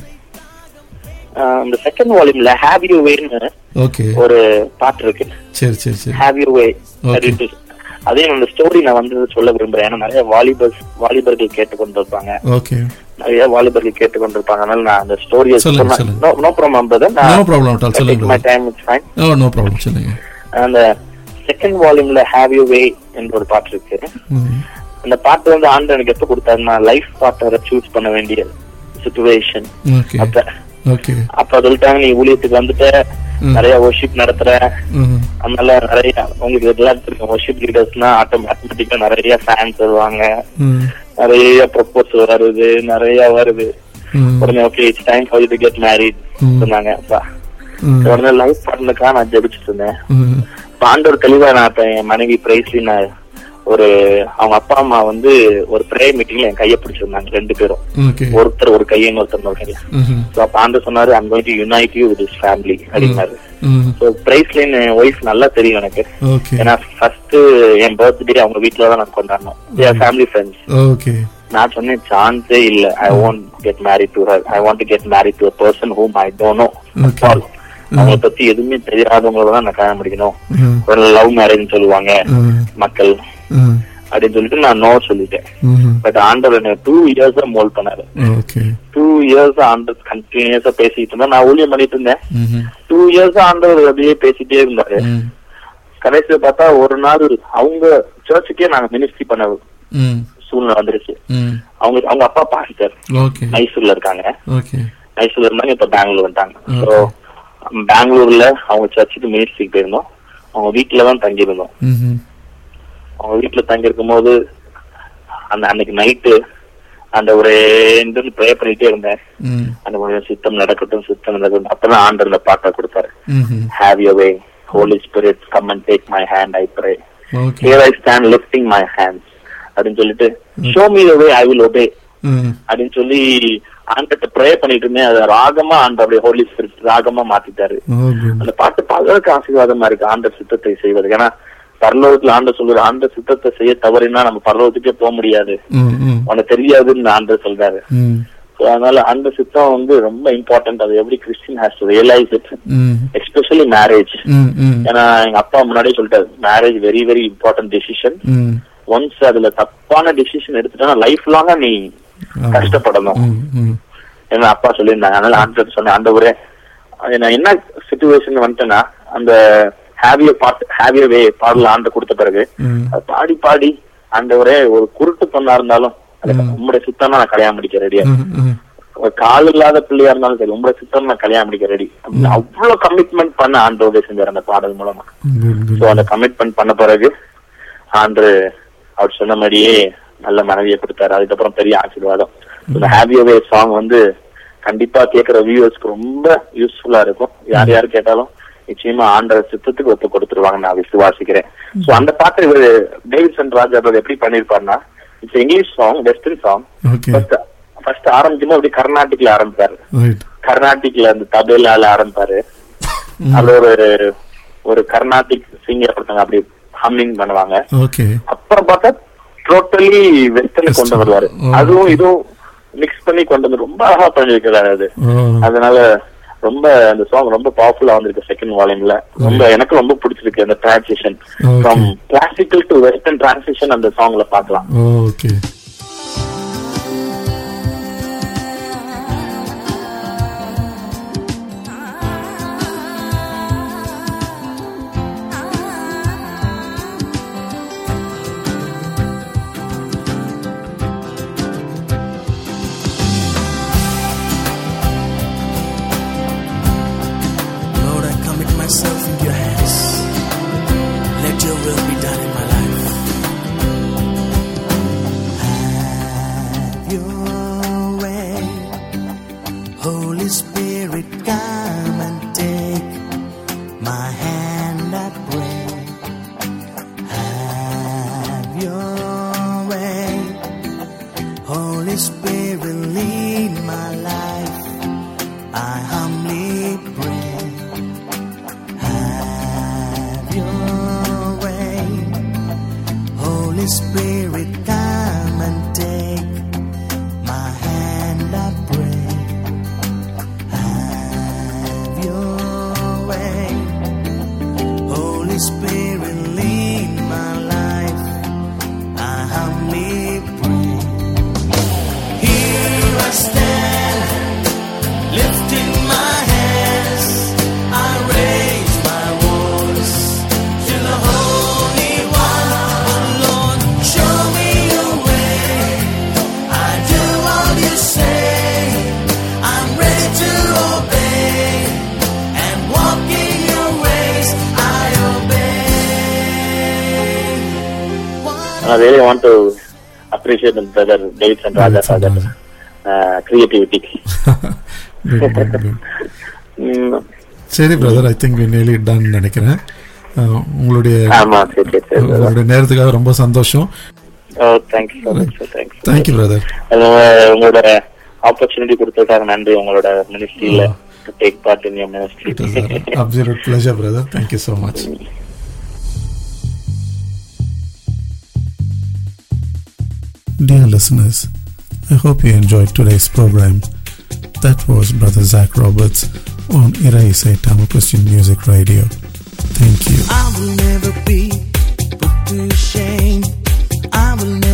ஆஹ் இந்த செகண்ட் வால்யூம்ல ஹேவ் யூ வேன்னு ஓகே ஒரு பாட்டு இருக்கு சரி சரி சரி ஹேவ் யூ வே Okay. அதே அந்த ஸ்டோரி நான் வந்து சொல்ல விரும்புறேன் ஏன்னா நிறைய வாலிபர்ஸ் வாலிபர்கள் கேட்டுக்கொண்டிருப்பாங்க ஓகே நிறைய வாலிபர்கள் கேட்டுக்கொண்டிருப்பாங்க அதனால நான் அந்த ஸ்டோரியை சொல்லுங்க, சொல்லுங்க. No problem brother no problem at all சொல்லுங்க my time it's fine oh no problem சொல்லுங்க அந்த செகண்ட் வால்யூம்ல ஹேவ் யூ வே என்ற ஒரு பாட்டு இருக்கு ம். அந்த பாட்டு வந்து ஆண்டு எனக்கு எப்ப கொடுத்தாருன்னா லைஃப் பார்ட்னரை சூஸ் பண்ண வேண்டிய சுச்சுவேஷன் ஓகே அப்ப ஓகே அப்ப சொல்லிட்டாங்க நீ ஊழியத்துக்கு வந்துட்ட ம். நிறைய ஒர்ஷிப் நடத்துற ம். அதனால நிறைய உங்களுக்கு இதெல்லாம் தெரியும் ஒர்ஷிப் லீடர்ஸ்னா ஆட்டோமேட்டிக்கா நிறைய ஃபேன்ஸ் வருவாங்க ம். நிறைய ப்ரொபோஸ் வருது நிறைய வருது ம். உடனே okay it's time for you to get married ம். சொன்னாங்க அப்பா. ம். உடனே லைஃப் பார்ட்னருக்காக நான் ஜெபிச்சுட்டு இருந்தேன் ம். இப்ப ஆண்டவர் தெளிவா நான் இப்ப என் மனைவி பிரைஸ்லி நான் ஒரு அவங்க அப்பா அம்மா வந்து ஒரு ப்ரேயர் மீட்டிங்ல என் கையை பிடிச்சிருந்தாங்க ரெண்டு பேரும் ஓகே ஒருத்தர் ஒரு கையை இன்னொருத்தர் இன்னொரு கையை ம்ஹும். So அப்ப ஆண்டு சொன்னாரு I'm going to unite you with his family அப்படின்னாரு ம். ஸோ பிரைஸ்லின் என் ஒய்ஃப் நல்லா தெரியும் எனக்கு ஓகே ஏன்னா ஃபர்ஸ்ட் என் பர்த்டே அவங்க வீட்ல தான் நான் கொண்டாடணும் ஃபேமிலி ஃப்ரெண்ட்ஸ் ஓகே நான் சொன்னேன் சான்ஸே இல்ல I want get married to her I want get married to a person whom I don't know Okay. அவங்கள பத்தி எதுவுமே தெரியாதவங்களோட தான் நான் கல்யாணம் முடிக்கணும் ம். ஒரு லவ் மேரேஜ் சொல்லுவாங்க ம். மக்கள் ம். அப்படின்னு சொல்லிட்டு நான் நோ சொல்லிட்டேன் ம்ஹும். பட் ஆண்டவர் என்ன டூ இயர்ஸா மோல் பண்ணாரு ஓகே டூ இயர்ஸ் ஆண்டர் கண்டினியூஸா பேசிட்டு இருந்தா நான் ஊழியம் பண்ணிட்டு இருந்தேன் ம்ஹும். டூ இயர்ஸ் ஆண்டவர் அப்படியே பேசிட்டே இருந்தாரு ம். கடைசியில பார்த்தா ஒரு நாள் அவங்க சர்ச்சுக்கே நாங்க மினிஸ்ட்ரி பண்ண ம். சூழ்நிலை வந்துருச்சு ம். அவங்க அவங்க அப்பா பாஸ்டர் ஓகே மைசூர்ல இருக்காங்க ஓகே மைசூர்ல இருந்தாங்க இப்ப பெங்களூர் வந்துட்டாங்க Okay. ஸோ பெங்களூர்ல அவங்க சர்ச்சுக்கு மினிஸ்ட்ரிக்கு போயிருந்தோம் அவங்க வீட்டுல தான் தங்கி இருந்தோம் ம்ஹும். அவங்க வீட்டுல தங்கி இருக்கும்போது அந்த அன்னைக்கு நைட்டு அந்த ஒரு ப்ரே பண்ணிட்டே இருந்தேன் ம். அந்த கொஞ்சம் சித்தம் நடக்கட்டும் சித்தம் நடக்கட்டும் அப்பதான் ஆண்டர் இந்த பாட்டை கொடுத்தாரு ம்ஹும். Have you way Holy Spirit come and take my hand I pray okay here I stand lifting my hands அப்படின்னு சொல்லிட்டு show me the way I will obey ம். அப்படின்னு சொல்லி ஆண்டர்ட்ட ப்ரே பண்ணிட்டு இருந்தேன் அதை ராகமா ஆண்டர் அப்படியே ஹோலி ஸ்பிரிட் ராகமா மாத்திட்டாரு ஓ குட் அந்த பாட்டு பலருக்கு ஆசீர்வாதமா இருக்கு ஆண்டர் சித்தத்தை செய்வது ஏன்னா பரலோகத்துல ஆண்டர் சொல்றாரு ஆண்டர் சித்தத்தை செய்ய தவறினா நம்ம பரலோகத்துக்கே போக முடியாது ம். ம். உனக்கு தெரியாதுன்னு ஆண்டர் சொல்றாரு ம். So, அதனால அந்த சித்தம் வந்து ரொம்ப இம்பார்ட்டன்ட் அது எப்படி Christian has to realise it ம். எஸ்பெஷலி மேரேஜ் ம். ம். ஏன்னா எங்க அப்பா முன்னாடியே சொல்லிட்டாரு marriage very very important decision ம். ஒன்ஸ் அதுல தப்பான டெசிஷன் எடுத்துட்டா லைஃப் லாங்கா நீ ஆமா. கஷ்டப்படணும் ம். ம். ஏன்னா அப்பா சொல்லியிருந்தாங்க அதனால ஆண்டர் சொன்னேன் ஆண்டவரே அது நான் என்ன சுச்சுவேஷன் வந்துட்டேன்னா அந்த ஹேவிய பாட்டு ஹேவிய வே பாடல ஆண்டு கொடுத்த பிறகு ம். அது பாடி பாடி ஆண்டவரே ஒரு குருட்டு பொண்ணா இருந்தாலும் அதுக்கு உங்களுடைய சித்தம் நான் கல்யாணம் முடிக்க ரெடியா ம். ம். ஒரு கால் இல்லாத பிள்ளையா இருந்தாலும் சரி உங்களுடைய சித்தம் நான் கல்யாணம் முடிக்க ரெடி அவ்வளவு கமிட்மெண்ட் பண்ண ஆண்டவரே செஞ்சார் அந்த பாடல் மூலமா குட் குட் சோ அந்த கமிட்மெண்ட் பண்ண பிறகு ஆண்டு அவர் சொன்ன மாதிரியே நல்ல மனைவியை கொடுத்தாரு அதுக்கப்புறம் பெரிய ஆசீர்வாதம் இந்த ஹாப்பியவே சாங் வந்து கண்டிப்பா கேட்கிற வியூவர்ஸ்க்கு ரொம்ப யூஸ்ஃபுல்லா இருக்கும் யார் யார் கேட்டாலும் நிச்சயமா ஆண்டவர் சித்தத்துக்கு ஒத்து கொடுத்துருவாங்க நான் விசுவாசிக்கிறேன் சோ அந்த பாட்டு இவர் டேவிட்சன் ராஜா அவர் எப்படி பண்ணிருப்பாருன்னா it's English song western song okay first first ஆரம்பிக்கும்போது அப்படி கர்நாடிக்ல ஆரம்பிப்பாரு ரைட் கர்நாடிக்ல அந்த தபேலால ஆரம்பிப்பாரு அது ஒரு ஒரு கர்நாடிக் சிங்கர் ஒருத்தங்க அப்படி ஹம்மிங் பண்ணுவாங்க ஓகே அப்புறம் பார்த்தா டோட்டலி வெஸ்டர்ன் கொண்டு Western. வருவாரு Oh, அதுவும் இதுவும் மிக்ஸ் பண்ணி கொண்டு வந்து ரொம்ப அழகா பண்ணிருக்கிறாரு அது ஓ அதனால ரொம்ப அந்த சாங் ரொம்ப பவர்ஃபுல்லா வந்திருக்கு செகண்ட் வால்யூம்ல ரொம்ப எனக்கு ரொம்ப பிடிச்சிருக்கு அந்த transition Okay. From classical to western transition அந்த சாங்ல பார்க்கலாம் okay Lord, I commit myself into your hands. Let your will be done in my life. you say. I'm ready to obey and walk in your ways. I obey. I really want to appreciate my brother David and Raja for that uh, creativity. Good, good, good. Mm, சரி brother I think nearly done நினைக்கிறேன் அஹ், உங்களுடைய ஆமா சரி சரி சரி brother. உங்களுடைய நேரத்துக்காக ரொம்ப சந்தோஷம் Oh, thank you so much, sir. Thank you. Thank you brother உங்க- உங்களோட ஆப்பர்ச்சுனிட்டி கொடுத்ததுக்காக நன்றி உங்களோட மினிஸ்ட்ரியில take part in your ministry it is absolute pleasure brother thank you so much Dear listeners, I hope you enjoyed today's program. That was Brother Zach Roberts on Iraisai Tamil Christian Music Radio. Thank you. I will never be put to shame. I will never